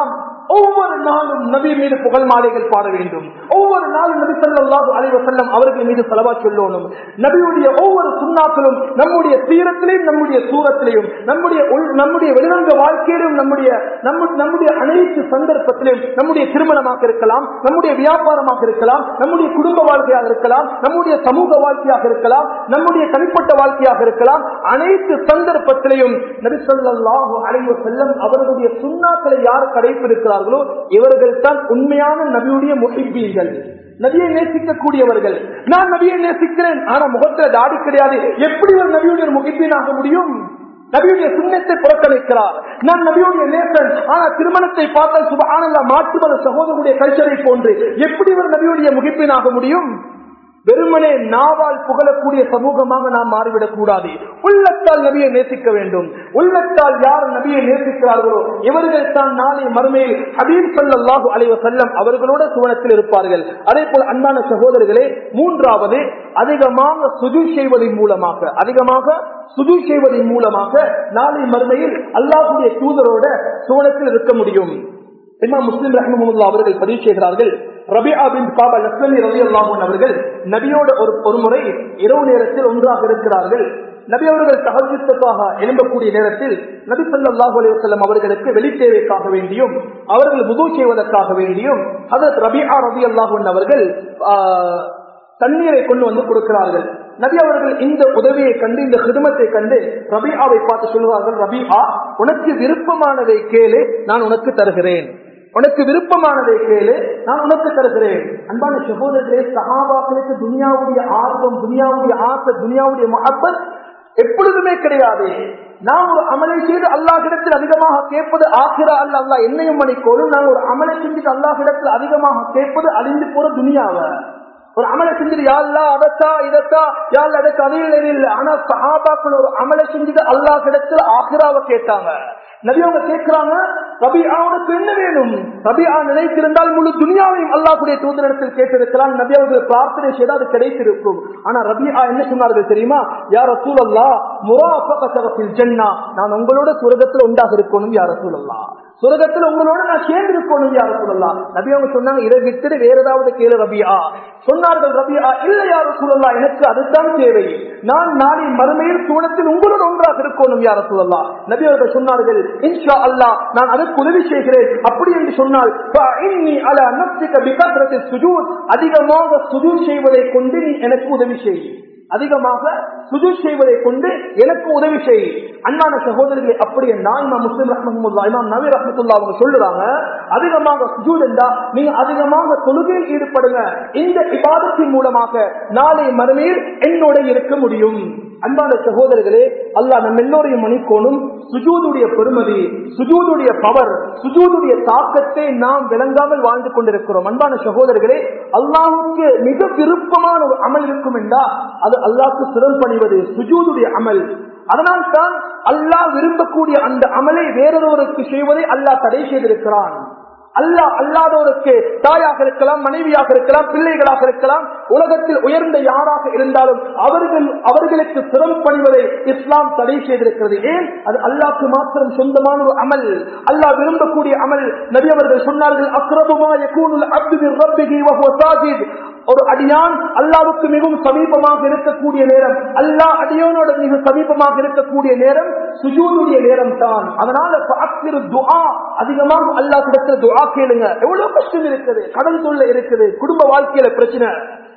ஒவ்வொரு நாளும் நபி மீது புகழ் மாலைகள் பாட வேண்டும் ஒவ்வொரு நாளும் நபி ஸல்லல்லாஹு அலைஹி வஸல்லம் அவர்கள் மீது செலவா சொல்லணும் நபியுடைய ஒவ்வொரு சுண்ணாக்களும் நம்முடைய சீரத்திலையும் நம்முடைய சூரத்திலையும் நம்முடைய உள்- நம்முடைய வெளிரங்க வாழ்க்கையிலும் நம்முடைய நம்ம- நம்முடைய அனைத்து சந்தர்ப்பத்திலும் நம்முடைய திருமணமாக இருக்கலாம் நம்முடைய வியாபாரமாக இருக்கலாம் நம்முடைய குடும்ப வாழ்க்கையாக இருக்கலாம் நம்முடைய சமூக வாழ்க்கையாக இருக்கலாம் நம்முடைய தனிப்பட்ட வாழ்க்கையாக இருக்கலாம் அனைத்து சந்தர்ப்பத்திலையும் நபிசல்லாஹு அலைவ செல்லம் அவர்களுடைய சுண்ணாக்களை யார் கடைபிடிக்கிறார்களோ இவர்கள் தான் உண்மையான நபியுடைய முகிப்பீர்கள் நபியை நேசிக்கக்கூடியவர்கள் நான் நபியை நேசிக்கிறேன் ஆனா முகத்துல தாடி கிடையாது எப்படி ஒரு நபியுடைய முகிப்பீன் ஆக முடியும் நபியுடைய சுண்ணத்தை புறக்கணிக்கிறார் நான் நபியுடைய நேசன் ஆனா திருமணத்தை பார்த்தால் சுப மாற்றுமத சகோதரனுடைய கல்ச்சரை போன்று எப்படி ஒரு நபியுடைய முகிப்பினாக முடியும் வெறுமனே நாவால் புகழக்கூடிய சமூகமாக நாம் மாறிவிடக் கூடாது உள்ளத்தால் நபியை நேசிக்க வேண்டும் உள்ளத்தால் யார் நபியை நேசிக்கிறார்களோ இவர்கள் தான் நாளை மறுமையில் ஹபீப் ஸல்லல்லாஹு அலைஹி வஸல்லம் அவர்களோட சுவனத்தில் இருப்பார்கள் அதே போல் அன்பான சகோதரர்களே மூன்றாவது அதிகமாக சுஜு செய்வதன் மூலமாக அதிகமாக சுஜு செய்வதன் மூலமாக நாளை மறுமையில் அல்லாஹுடைய தூதரோட சுவனத்தில் இருக்க முடியும் இமாம் முஸ்லிம் ரஹ்மமுல்லா அவர்கள் பதிவு செய்கிறார்கள் ரபியா பின் பாபா லக்ஷ்மி ரவி அல்லாஹூன் அவர்கள் நபியோட ஒரு ஒரு முறை இரவு நேரத்தில் ஒன்றாக இருக்கிறார்கள் நபி அவர்கள் தகஜத்துக்காக எழும்பக்கூடிய நேரத்தில் நபி ஸல்லல்லாஹு அலைஹி வஸல்லம் அவர்களுக்கு வெளித்தேவைக்காக வேண்டியும் அவர்கள் புது செய்வதற்காக வேண்டியும் அதற்கு ரபியா ரவி அல்லாஹூன் அவர்கள் ஆஹ், தண்ணீரை கொண்டு வந்து கொடுக்கிறார்கள் நபி அவர்கள் இந்த உதவியை கண்டு இந்த ஹிதமத்தை கண்டு ரபிஆவை பார்த்து சொல்லுவார்கள் ரபிஆ உனக்கு விருப்பமானதை கேளு நான் உனக்கு தருகிறேன் உனக்கு விருப்பமானதை கேளு நான் உனக்கு தருகிறேன் அன்பான சகோதரர்களே சகாபாக்களுக்கு துனியாவுடைய ஆர்வம் துனியாவுடைய ஆசை துனியாவுடைய மகப்பத் எப்பொழுதுமே கிடையாது நாம் ஒரு அமலை செய்து அல்லாஹிடத்தில் அதிகமாக கேட்பது ஆகிறா அல்ல அல்லா என்னையும் மணிக்கோளும் நான் ஒரு அமலை செஞ்சுட்டு அல்லாஹிடத்தில் அதிகமாக கேட்பது அழிந்து போற துனியாவை ஒரு அமலை செஞ்சுட்டு யாழ்லா அதத்தா இதத்தா யாழ் அதுக்கு அது இல்லை இது இல்லை ஆனா சஹாபாக்கள் ஒரு அமலை செஞ்சுட்டு அல்லாஹ் கிடத்துல ஆஹிராவை கேட்டாங்க நபி அவங்க கேட்கிறாங்க ரபி அவனுக்கு என்ன வேணும் ரபி ஆ நினைத்திருந்தால் முழு துனியாவையும் அல்லாஹுடைய தூதரிடத்தில் கேட்டிருக்கிறான் நபி அவர்கள் பிரார்த்தனை செய்து அது கிடைத்திருக்கும் ஆனா ரபி ஆ என்ன சொன்னார்கள் தெரியுமா யார் ரசூல் அல்லா முராஃபில் ஜன்னா நான் உங்களோட சுரகத்துல உண்டாக இருக்கணும் யார் ரசூல் அல்லா சுரகத்துல உங்களோட நான் சேர்ந்து இருக்கணும் யார சொல்லலாம் நபி அவங்க சொன்னாங்க இதை விட்டுட்டு வேற ஏதாவது கேளு ரபியா சொன்னார்கள் ரபியா இல்ல யார சொல்லலாம் எனக்கு அதுதான் தேவை நான் நாளை மறுமையில் சூழத்தில் உங்களோட ஒன்றாக இருக்கணும் யார சொல்லலாம் நபி அவர்கள் சொன்னார்கள் இன்ஷா அல்லா நான் அதற்கு உதவி செய்கிறேன் அப்படி என்று சொன்னால் فإني على نفسك بكثرة السجود அதிகமாக சுஜூத் செய்வதை கொண்டு நீ எனக்கு உதவி செய் அதிகமாக சுஜு செய்வதை கொண்டு எனக்கு உதவி செய் அன்பான சகோதரர்களை அப்படி இமாம் முஸ்லிம் ரஹமத்துல்லா இமாம் நவீர் ரஹமத்துல்லா அவங்க சொல்லுறாங்க அதிகமாக சுஜூத் என்றா நீங்க அதிகமாக தொழுகையில் ஈடுபடுங்க இந்த இபாதத்தின் மூலமாக நாளை மறுமையில் என்னோட இருக்க முடியும் அன்பான சகோதரர்களே அல்லாஹ் நம்ம எல்லோரையும் மணிக்கோணும் சுஜூதுடைய பெருமதி சுஜூதுடைய பவர் சுஜூதுடைய தாக்கத்தை நாம் விளங்காமல் வாழ்ந்து கொண்டிருக்கிறோம் அன்பான சகோதரர்களே அல்லாஹுக்கு மிக விருப்பமான ஒரு அமல் இருக்கும் என்றா அது அல்லாஹ்க்கு சிறம் பணிவது சுஜூதுடைய அமல் அதனால் தான் அல்லாஹ் விரும்பக்கூடிய அந்த அமலை வேறொருவருக்கு செய்வதை அல்லாஹ் தடை செய்திருக்கிறான் அல்லாஹ் அல்லாதோருக்கு தாயாக இருக்கலாம் மனைவியாக இருக்கலாம் பிள்ளைகளாக இருக்கலாம் உலகத்தில் உயர்ந்த யாராக இருந்தாலும் அவர்கள் அவர்களுக்கு சிரம் பணிவதை இஸ்லாம் தடை செய்திருக்கிறது ஏன் அது அல்லாஹ்க்கு மாத்திரம் சொந்தமான ஒரு அமல் அல்லாஹ் விரும்பக்கூடிய அமல் நபி அவர்கள் சொன்னார்கள் அக்ரபுமா யகூனுல் அப்து மின் ரப்பிஹி வஹுவ சாஜித் ஒரு அடியான் அல்லாவுக்கு மிகவும் சமீபமாக இருக்கக்கூடிய நேரம் அல்லாஹ் அடியானோட மிக சமீபமாக இருக்கக்கூடிய நேரம் சுஜூதுடைய நேரம் தான் அதனால ஃபஅக்ஸிரு துஆ அதிகமாக அல்லாஹ் கிடத்துல துஆ கேளுங்க எவ்வளவு கஷ்டம் இருக்குது கடன் தொல்லை இருக்குது குடும்ப வாழ்க்கையில பிரச்சனை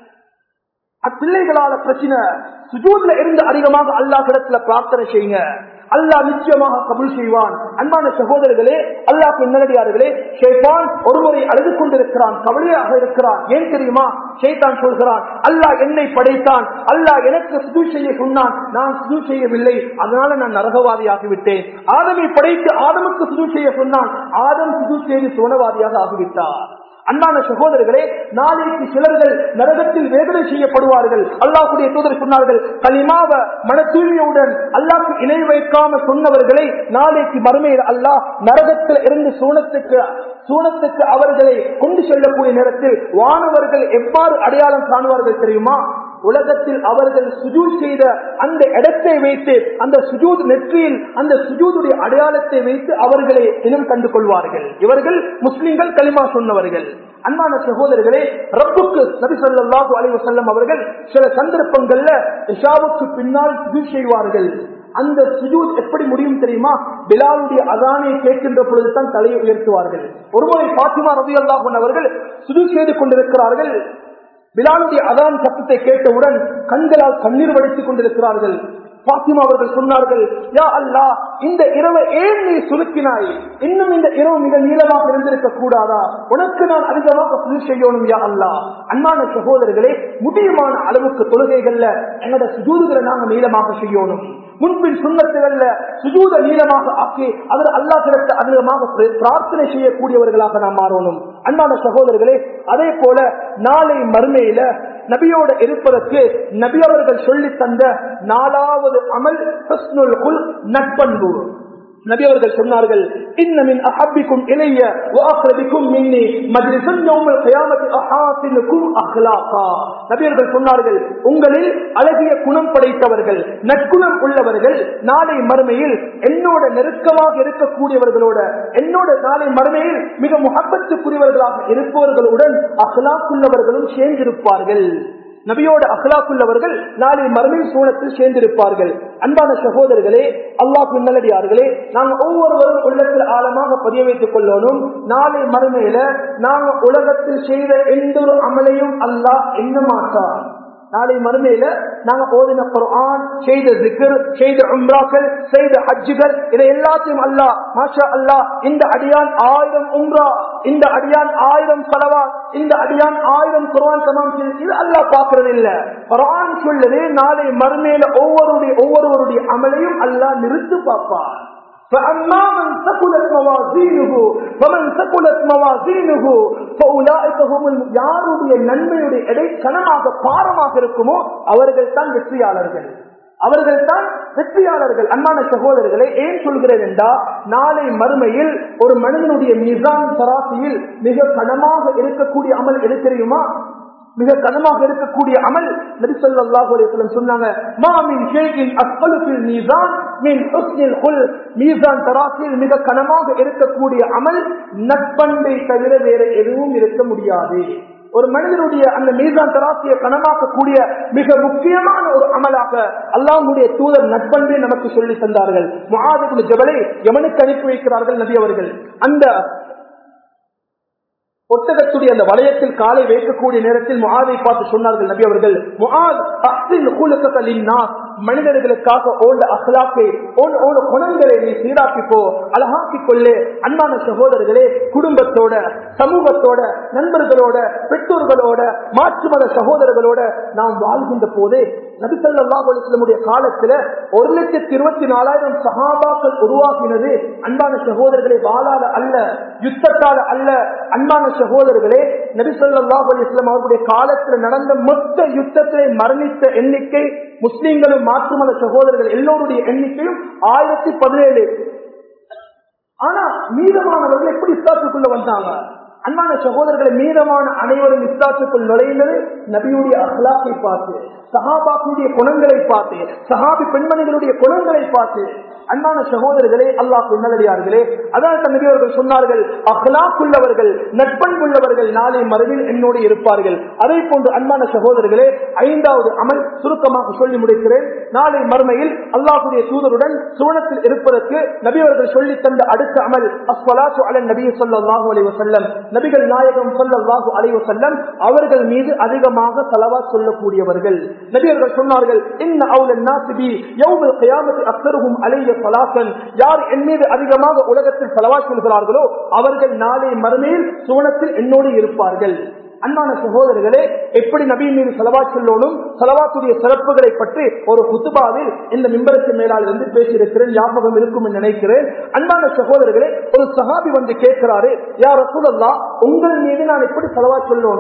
அப்பிள்ளைகளால பிரச்சனை சுஜூத்ல இருந்து அதிகமாக அல்லாஹ் கிடத்துல பிரார்த்தனை செய்யுங்க அல்லாஹ் நிச்சயமாக கபுல் செய்வான் அன்பான சகோதரர்களே அல்லாஹ் நல்லடியார்களே ஷேபான் ஒருமுறை அழுது கொண்டிருக்கிறான் கவலையாக இருக்கிறான் ஏன் தெரியுமா ஷேதான் சொல்கிறான் அல்லாஹ் என்னை படைத்தான் அல்லாஹ் எனக்கு சுது செய்ய சொன்னான் நான் சுது செய்யவில்லை அதனால நான் நரகவாதியாகி விட்டேன் ஆதமை படைத்து ஆதமுக்கு சுது செய்ய சொன்னான் ஆதம் சுது செய்து சுவனவாதியாக ஆகிவிட்டார் அன்பான சகோதரர்களே நாளைக்கு சிலர்கள் நரகத்தில் வேதனை செய்யப்படுவார்கள் அல்லாஹுடைய தூதர் சொன்னார்கள் களிமாவ மன தூய்மையுடன் அல்லாஹ்க்கு இணை வைக்காம சொன்னவர்களை நாளைக்கு மறுமையில் அல்லாஹ் நரகத்தில் இருந்து சூனத்துக்கு சூனத்துக்கு அவர்களை கொண்டு செல்லக்கூடிய நேரத்தில் வானவர்கள் எவ்வாறு அடையாளம் காணுவார்கள் தெரியுமா உலகத்தில் அவர்கள் சுஜூத் செய்த அந்த இடத்தை வைத்து அந்த சுஜூத் நெற்றியில் அந்த சுஜூதுடைய அடையாளத்தை வைத்து அவர்களை இனம் கண்டு கொள்வார்கள் இவர்கள் முஸ்லிம்கள் களிமா சொன்னவர்கள் அன்பான சகோதரர்களே ரப்புக்கு நபி ஸல்லல்லாஹு அலைஹி வஸல்லம் அவர்கள் சில சந்தர்ப்பங்கள்ல இஷாவுக்கு பின்னால் சுஜூத் செய்வார்கள் அந்த சுஜூத் எப்படி முடியும் தெரியுமா பிலாலுடைய அதானை கேட்கின்ற பொழுதுதான் தலையை உயர்த்துவார்கள் ஒருமுறை பாத்திமா ரவி அல்லாஹன் அவர்கள் சுஜூத் செய்து கொண்டிருக்கிறார்கள் பிலாலுடைய அதான் சத்தத்தை கேட்டவுடன் கண்களால் கண்ணீர் வடித்துக் கொண்டிருக்கிறார்கள் பாத்திமா அவர்கள் சொன்னார்கள் யா அல்லா இந்த இரவை ஏன் நீ சுருக்கினாய் இன்னும் இந்த இரவு மிக நீளமாக இருந்திருக்க கூடாதா உனக்கு நான் அதிகமாக புது செய்யணும் யா அல்லா அன்பான சகோதரர்களே முடியுமான அளவுக்கு தொழுகைகள்ல என்னோட சுஜூதுகளை நாங்க நீளமாக செய்யணும் முன்பின் சுண்ணத்துகள்ல சுஜூத நீளமாக ஆக்கி அதில் அல்லா கிடத்த அதிகமாக பிரார்த்தனை செய்யக்கூடியவர்களாக நாம் மாறணும் அன்பான சகோதரர்களே அதே போல நாளை மறுமையில நபியோட இருப்பதற்கு நபி அவர்கள் சொல்லி தந்த நாலாவது அமல் நட்பண்பு நபி அவர்கள் சொன்னார்கள் இன்னமின் அஹப்பிக்கும் இளைய வாக்ரபிக்கும் மின்னி மஜ்லிசுன் யௌமல் கியாமத்தி அஹாசினுக்கும் அஹ்லாகா நபி அவர்கள் சொன்னார்கள் உங்களில் அழகிய குணம் படைத்தவர்கள் நற்குணம் உள்ளவர்கள் நாளை மறுமையில் என்னோட நெருக்கமாக இருக்கக்கூடியவர்களோட என்னோட நாளை மறுமையில் மிக முகப்பத்துக்குரியவர்களாக இருப்பவர்களுடன் அஹ்லாக்குள்ளவர்களும் சேர்ந்திருப்பார்கள் நபியோட அகலாக்குள்ளவர்கள் நாளை மறுமை சூழத்தில் சேர்ந்திருப்பார்கள் அன்பான சகோதரர்களே அல்லாஹ் நல்லடியார்களே நாங்கள் ஒவ்வொருவரும் உள்ளத்தில் ஆழமாக பதிய வைத்துக் கொள்ளணும் நாளை மறுமையில நாங்க உலகத்தில் செய்த எந்த ஒரு அமலையும் அல்லாஹ் என்ன மாட்டார் நாளை மறுமையில நாங்க ஓதின குர்ஆன் செய்த திக்ர் செய்த உம்ராக்கள் செய்த ஹஜ்ஜுகள் இதை எல்லாத்தையும் அல்லாஹ் மாஷா அல்லாஹ் இந்த அடியான் ஆயிரம் உம்ரா இந்த அடியான் ஆயிரம் சலவா இந்த அடியான் ஆயிரம் குர்ஆன் சமம் இது அல்லாஹ் பாக்குறது இல்ல குர்ஆன் சொல்லுது நாளை மறுமையில ஒவ்வொருடைய ஒவ்வொருவருடைய அமலையும் அல்லாஹ் நிறுத்து பார்ப்பார் فأما من ثقلت موازينه ومن ثقلت موازينه فأولئك هم யாருடைய நன்மையுடைய எடை கனமாக பாரமாக இருக்குமோ அவர்கள் தான் வெற்றியாளர்கள் அவர்கள் தான் வெற்றியாளர்கள் அன்பான சகோதரர்களை ஏன் சொல்கிறேன் என்றா நாளை மறுமையில் ஒரு மனிதனுடைய மிசான் சராசியில் மிக கனமாக இருக்கக்கூடிய அமல் எது தெரியுமா மிக கனமாக இருக்கக்கூடிய அமல் நபிசல்லாஹு அலைஹி சொன்னாங்க மாமின் ஷேகின் அஸ்பலுஃபில் மீசான் மின் ஹுஸ்னில் குல் மீசான் தராசில் மிக கனமாக இருக்கக்கூடிய அமல் நட்பண்பை தவிர வேற எதுவும் இருக்க முடியாது ஒரு மனிதனுடைய அந்த மீசான் தராசியை கனமாக்கக்கூடிய மிக முக்கியமான ஒரு அமலாக அல்லாஹுடைய தூதர் நட்பண்பை நமக்கு சொல்லி தந்தார்கள் முகாதிபுல் ஜபலை எவனுக்கு அனுப்பி வைக்கிறார்கள் நபி அவர்கள் அந்த ஒட்டகத்துடைய அந்த வளையத்தில் காலை வைக்கக்கூடிய நேரத்தில் முகாதை பார்த்து சொன்னார்கள் நபி அவர்கள் மனிதர்களுக்காக ஓண்ட அகலாக்கை ஓட குணங்களை நீ சீராக்கிப்போ அழகாக்கிக் கொள்ளே அன்பான சகோதரர்களே குடும்பத்தோட சமூகத்தோட நண்பர்களோட பெற்றோர்களோட மாற்று மத சகோதரர்களோட நாம் வாழ்கின்ற போதே நபிசல்லாஹுடைய காலத்துல ஒரு லட்சத்தி இருபத்தி நாலாயிரம் சகாபாக்கள் உருவாக்கினது அன்பான சகோதரர்களை வாழாத அல்ல யுத்தத்தால அல்ல அன்பான சகோதரர்களே நபிசல்லாஹு அலிஸ்லாம் அவர்களுடைய காலத்தில் நடந்த மொத்த யுத்தத்தை மரணித்த எண்ணிக்கை முஸ்லிம்களும் மாற்று மத சகோதரர்கள் எல்லோருடைய எண்ணிக்கையும் ஆயிரத்தி பதினேழு ஆனா மீதமானவர்கள் எப்படி இஸ்லாத்துக்குள்ள வந்தாங்க அன்பான சகோதரர்களை மீதமான அனைவரும் இஸ்லாத்துக்குள் நுழைந்தது நபியுடைய அஹ்லாக்கை பார்த்து சஹாபாக்குடைய குணங்களை பார்த்து சஹாபி பெண்மணிகளுடைய குணங்களை பார்த்து அன்பான சகோதரர்களே அல்லாஹ் நல்லடியார்களே அதான் நபி அவர்கள் சொன்னார்கள் அஹ்லாக்குள்ளவர்கள் நட்பண்புள்ளவர்கள் நாளை மறுவில் என்னோடு இருப்பார்கள் அதே போன்று அன்பான சகோதரர்களே ஐந்தாவது அமல் சுருக்கமாக சொல்லி முடிக்கிறேன் நாளை மறுமையில் அல்லாஹுடைய தூதருடன் சுவனத்தில் இருப்பதற்கு நபி அவர்கள் சொல்லி தந்த அடுத்த அமல் அஸ்வலாசு அலன் நபி சொல்லாஹு அலைவ செல்லம் நபிகள் நாயகம் சொல்லாஹு அலைவ செல்லம் அவர்கள் மீது அதிகமாக தலவா சொல்லக்கூடியவர்கள் நபியர்கள் சொன்னார்கள் இன்ன அவுலன் நாசிபி யௌமல் கியாமத்தி அக்தருகும் அலைய சலாசன் யார் என் மீது அதிகமாக உலகத்தில் செலவா சொல்கிறார்களோ அவர்கள் நாளை மறுமையில் சுவனத்தில் என்னோடு இருப்பார்கள் அன்பான சகோதரர்களே எப்படி நபி மீது செலவா சொல்லணும் செலவாத்துடைய சிறப்புகளை பற்றி ஒரு குத்துபாவில் இந்த மிம்பருக்கு மேலால் இருந்து பேசியிருக்கிறேன் ஞாபகம் இருக்கும் என்று நினைக்கிறேன் அன்பான சகோதரர்களே ஒரு சகாபி வந்து கேட்கிறாரு யார் ரசூலல்லா உங்கள் மீது நான் எப்படி செலவா சொல்லணும்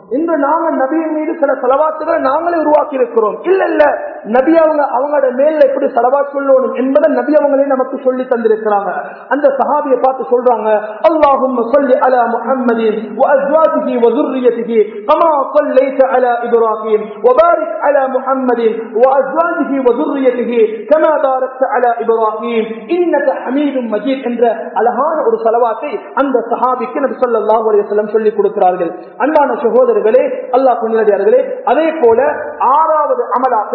இன்று நாங்க நபியின் மீது சில செலவாத்துகளை நாங்களே உருவாக்கி இருக்கிறோம் இல்ல இல்ல நபி அவங்க அவங்களோட மேல எப்படி செலவா சொல்லணும் என்பதை நபி அவங்களே நமக்கு சொல்லி தந்திருக்கிறாங்க அந்த சஹாபியை பார்த்து சொல்றாங்க அல்லாஹும் சொல்லி அலா முஹம்மதின் وأزواجه وذريته كما صليت على إبراهيم وبارك على محمد وأزواجه وذريته كما باركت على إبراهيم إنك حميد مجيد என்ற அழகான ஒரு செலவாத்தை அந்த சஹாபிக்கு நபி ஸல்லல்லாஹு அலைஹி வஸல்லம் சொல்லி கொடுக்கிறார்கள் அன்பான சகோதரர்களே அல்லாஹ் புண்ணியடியார்களே அதே போல ஆறாவது அமலாக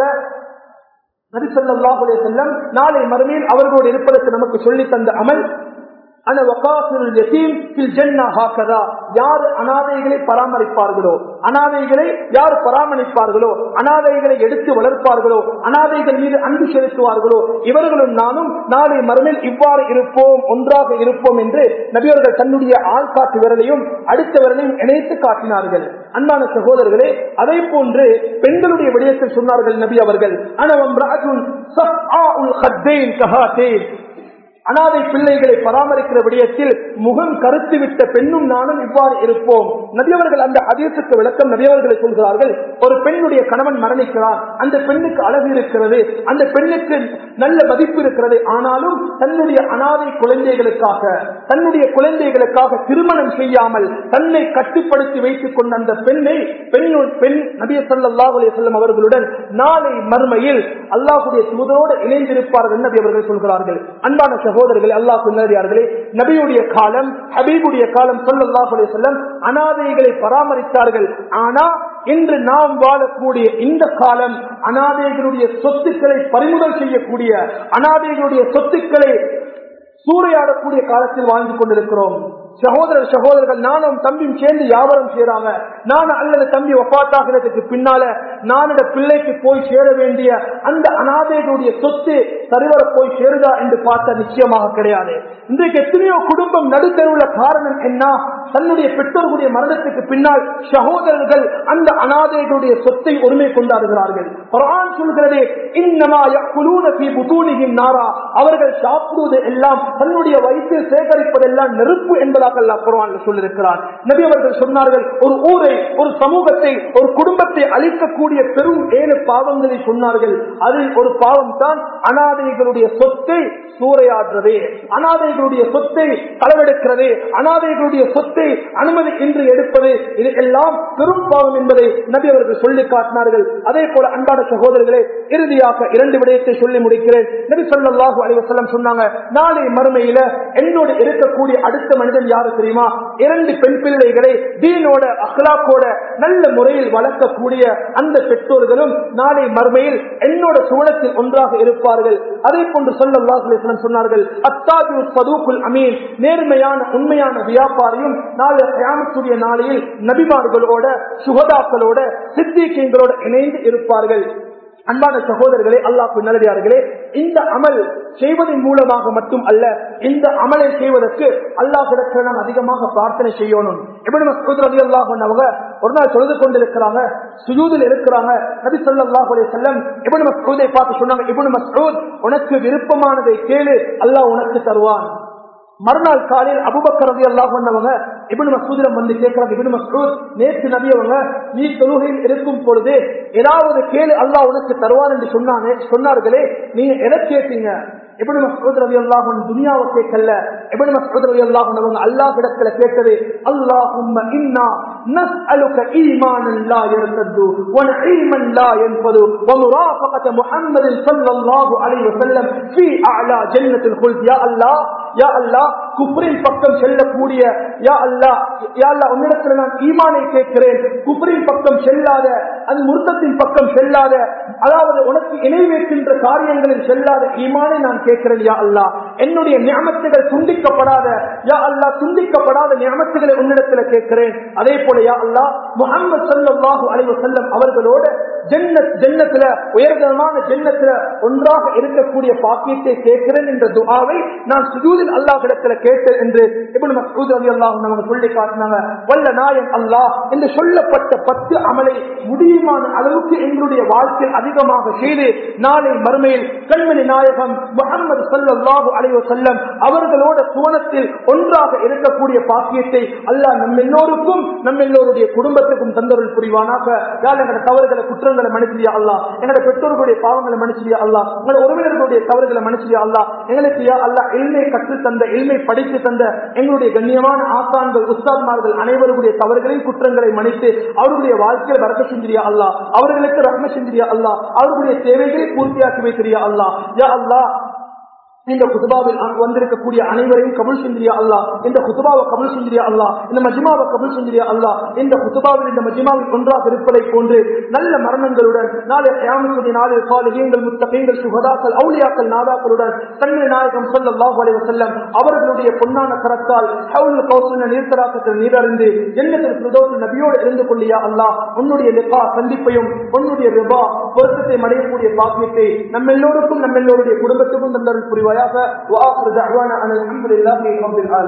நபி ஸல்லல்லாஹு அலைஹி வஸல்லம் நாளை மறுமையில் அவர்களோடு இருப்பதற்கு நமக்கு சொல்லி தந்த அமல் அன வகாசுல் யதீம் ஃபில் ஜன்னah ஹாகதா யார் அனாதைகளை பராமரிப்பார்களோ அனாதைகளை யார் பராமரிப்பார்களோ அனாதைகளை எடுத்து வளர்ப்பார்களோ அனாதைகள் மீது அன்பு செலுத்துவார்களோ இவர்களும் நானும் நாளை மறுமையில் இவ்வாறு இருப்போம் ஒன்றாக இருப்போம் என்று நபியவர்கள் தன்னுடைய ஆள்காட்டு விரலையும் அடுத்த விரலையும் இணைத்து காட்டினார்கள் அன்பான சகோதரர்களே அதே போன்று பெண்களுடைய விடயத்தில் சொன்னார்கள் நபி அவர்கள் அனவம் ராஜுன் சஃஆஉல் ஹத்தைன் கஹாத்தேன் அனாதை பிள்ளைகளை பராமரிக்கிற விடயத்தில் முகம் கருத்து விட்ட பெண்ணும் நானும் இவ்வாறு இருப்போம் நபியவர்கள் அந்த அதேசுக்கு விளக்கம் நபியவர்களை சொல்கிறார்கள் ஒரு பெண்ணுடைய கணவன் மரணிக்கிறார் அந்த பெண்ணுக்கு அழகு இருக்கிறது அந்த பெண்ணுக்கு நல்ல மதிப்பு இருக்கிறது ஆனாலும் தன்னுடைய அனாதை குழந்தைகளுக்காக தன்னுடைய குழந்தைகளுக்காக திருமணம் செய்யாமல் தன்னை கட்டுப்படுத்தி வைத்துக் கொண்ட அந்த பெண்ணை பெண்ணு பெண் நபிய சல்லாஹ் செல்லும் அவர்களுடன் நாளை மறுமையில் அல்லாஹுடைய தூதரோடு இணைந்திருப்பார்கள் நபி அவர்கள் சொல்கிறார்கள் அன்பான சகோதரர்களே அல்லாஹ் நல்லடியார்களே நபியுடைய காலம் ஹபீபுடைய காலம் சொல்லல்லாஹுடைய செல்லம் அனாதைகளை பராமரித்தார்கள் ஆனா இன்று நாம் வாழக்கூடிய இந்த காலம் அனாதைகளுடைய சொத்துக்களை பறிமுதல் செய்யக்கூடிய அனாதைகளுடைய சொத்துக்களை சூறையாடக்கூடிய காலத்தில் வாழ்ந்து கொண்டிருக்கிறோம் சகோதரர் சகோதரர்கள் நானும் தம்பியும் சேர்ந்து வியாபாரம் செய்யறாங்க நான் அல்லது தம்பி ஒப்பாத்தாகிறதுக்கு பின்னால நானிட பிள்ளைக்கு போய் சேர வேண்டிய அந்த அனாதைகளுடைய சொத்து சரிவர போய் சேருதா என்று பார்த்த நிச்சயமாக கிடையாது இன்றைக்கு எத்தனையோ குடும்பம் நடுத்தருவுள்ள காரணம் என்ன தன்னுடைய பெற்றோர்களுடைய மரணத்துக்கு பின்னால் சகோதரர்கள் அந்த அனாதைகளுடைய சொத்தை உரிமை கொண்டாடுகிறார்கள் குரான் சொல்கிறது இன்னமா நாரா அவர்கள் சாப்பிடுவது எல்லாம் தன்னுடைய வயிற்றில் சேகரிப்பதெல்லாம் நெருப்பு என்பதாக அல்லா குரான் சொல்லியிருக்கிறார் நபி அவர்கள் சொன்னார்கள் ஒரு ஊரை ஒரு சமூகத்தை ஒரு குடும்பத்தை அழிக்கக்கூடிய பெரும் ஏழு பாவங்களை சொன்னார்கள் அதில் ஒரு பாவம் தான் அனாதைகளுடைய சொத்தை சூறையாடுறது அனாதைகளுடைய சொத்தை களவெடுக்கிறது அனாதைகளுடைய சொத்தை அனுமதி இன்றி எடுப்பது இது எல்லாம் பெரும் பாவம் என்பதை நபி அவர்கள் சொல்லி காட்டினார்கள் அதே போல அன்பான சகோதரர்களே இறுதியாக இரண்டு விடயத்தை சொல்லி முடிக்கிறேன் நபி சொல்லாஹு அலிவசல்லம் சொன்னாங்க நாளை மறுமையில என்னோடு இருக்கக்கூடிய அடுத்த மனிதன் யாரு தெரியுமா இரண்டு பெண் பிள்ளைகளை தீனோட அஹ்லாக்கோட நல்ல முறையில் வளர்க்கக்கூடிய அந்த பெற்றோர்களும் நாளை மறுமையில் என்னோட சூழத்தில் ஒன்றாக இருப்பார்கள் அதே போன்று சொல்லல்லாஹு சொன்னார்கள் அத்தாபி சதூக்குல் அமீன் நேர்மையான உண்மையான வியாபாரியும் நாளை கியாமத்துடைய நாளையில் நபிமார்களோட சுகதாக்களோட சித்திகளோட இணைந்து இருப்பார்கள் அன்பான சகோதரர்களே அல்லாஹ் நல்லடியார்களே இந்த அமல் செய்வதன் மூலமாக மட்டும் அல்ல இந்த அமலை செய்வதற்கு அல்லாஹிடத்தில் நாம் அதிகமாக பிரார்த்தனை செய்யணும் எப்படி மசூத் ரவி அல்லாஹ் அவங்க ஒரு நாள் தொழுது கொண்டிருக்கிறாங்க சுஜூதில் இருக்கிறாங்க நபி சொல்லாஹ் செல்லம் எப்படி மசூதை பார்த்து சொன்னாங்க இப்படி மசூத் உனக்கு விருப்பமானதை கேளு அல்லாஹ் உனக்கு தருவான் மறுநாள் காலையில் அபுபக்கர் ரவி அல்லாஹ் பண்ணவங்க இபின் மசூதிடம் வந்து கேட்கிறாங்க இபின் மசூத் நேற்று நபியவங்க நீ தொழுகையில் இருக்கும் பொழுது ஏதாவது கேளு அல்லாஹ் உனக்கு தருவான் என்று சொன்னானே சொன்னார்களே நீங்க எதை கேட்டீங்க எப்படி மசூத் ரவி அல்லாஹன் துனியாவை கேட்கல எப்படி மசூத் ரவி அல்லாஹன் அவங்க அல்லாஹ் இடத்துல கேட்டது அல்லாஹும்ம இன்னா نسألك إيمانا لا يرتد ونعيما لا ينفذ ومرافقة محمد صلى الله عليه وسلم في أعلى جنة الخلد يا الله யா அல்லா குப்ரின் பக்கம் செல்லக்கூடிய யா அல்லா யா அல்லா உன்னிடத்துல நான் ஈமானை கேட்கிறேன் குப்ரின் பக்கம் செல்லாத அது முர்த்தத்தின் பக்கம் செல்லாத அதாவது உனக்கு இணை வைக்கின்ற காரியங்களில் செல்லாத ஈமானை நான் கேட்கிறேன் யா அல்லா என்னுடைய நியமத்துகள் துண்டிக்கப்படாத யா அல்லா துண்டிக்கப்படாத நியமத்துகளை உன்னிடத்துல கேட்கிறேன் அதே போல யா அல்லா முகமது சல்லாஹூ அலைவ செல்லம் அவர்களோட ஜன்னத் ஜன்னத்துல உயர்தரமான ஜன்னத்துல ஒன்றாக இருக்கக்கூடிய பாக்கியத்தை கேட்கிறேன் என்ற துஆவை நான் சுஜூதில் அல்லாஹிடத்துல கேட்டு என்று இப்படி மசூத் அலி அல்லாஹ் நமக்கு சொல்லி காட்டினாங்க வல்ல நாயன் அல்லாஹ் என்று சொல்லப்பட்ட பத்து அமலை முடியுமான அளவுக்கு எங்களுடைய வாழ்க்கையில் அதிகமாக செய்து நாளை மறுமையில் கண்மணி நாயகம் முகமது சல்லாஹு அலைவ செல்லம் அவர்களோட சுவனத்தில் ஒன்றாக இருக்கக்கூடிய பாக்கியத்தை அல்லாஹ் நம்ம எல்லோருக்கும் நம்ம எல்லோருடைய குடும்பத்துக்கும் தந்தொருள் புரிவானாக யார் எங்களோட தவறுகளை குற்றங்களை மன்னிச்சியா அல்லா எங்களோட பெற்றோர்களுடைய பாவங்களை மன்னிச்சியா அல்லா எங்களோட உறவினர்களுடைய தவறுகளை மன்னிச்சியா அல்லா எங்களுக்கு யா அல்லா எளிமை கற்று தந்த எளிமை படித்து தந்த எங்களுடைய கண்ணியமான ஆசான்கள் உஸ்தாத்மார்கள் அனைவருடைய தவறுகளையும் குற்றங்களை மன்னித்து அவர்களுடைய வாழ்க்கையில் வரக்க செஞ்சிரியா அல்லா அவர்களுக்கு ரத்ன செஞ்சிரியா அல்லா அவர்களுடைய தேவைகளை பூர்த்தியாக்கி வைக்கிறியா அல்லா யா அல்லா இந்த குதுபாவில் வந்திருக்கக்கூடிய அனைவரையும் கபுல் செஞ்சிரியா அல்லா இந்த குதுபாவை கபுல் செஞ்சிரியா அல்லா இந்த மஜிமாவை கபுல் செஞ்சிரியா அல்லா இந்த குதுபாவில் இந்த மஜிமாவில் ஒன்றாக இருப்பதை போன்று நல்ல மரணங்களுடன் நாளை கியாமத்துடைய நாளில் சாலிகங்கள் முத்தகைகள் சுகதாக்கள் அவுளியாக்கள் நாதாக்களுடன் கண்மை நாயகம் சொல்லல்லாஹு அலைஹி வஸல்லம் அவர்களுடைய பொன்னான கரத்தால் ஹவுல் கௌசல்ய நீர்த்தராக்கத்தில் நீரறிந்து ஜன்னத்தில் பிரதோஷ நபியோடு இருந்து கொள்ளியா அல்லா உன்னுடைய லிபா சந்திப்பையும் உன்னுடைய ரிபா பொருத்தத்தை அடையக்கூடிய பாக்கியத்தை நம்ம எல்லோருக்கும் நம்ம எல்லோருடைய குடும்பத்துக்கும் தந்தருள் புரிவாயாக வாக்குறது அழ்வான அனில் அஹமதுல்லாஹி ரப்பில் ஆலமீன்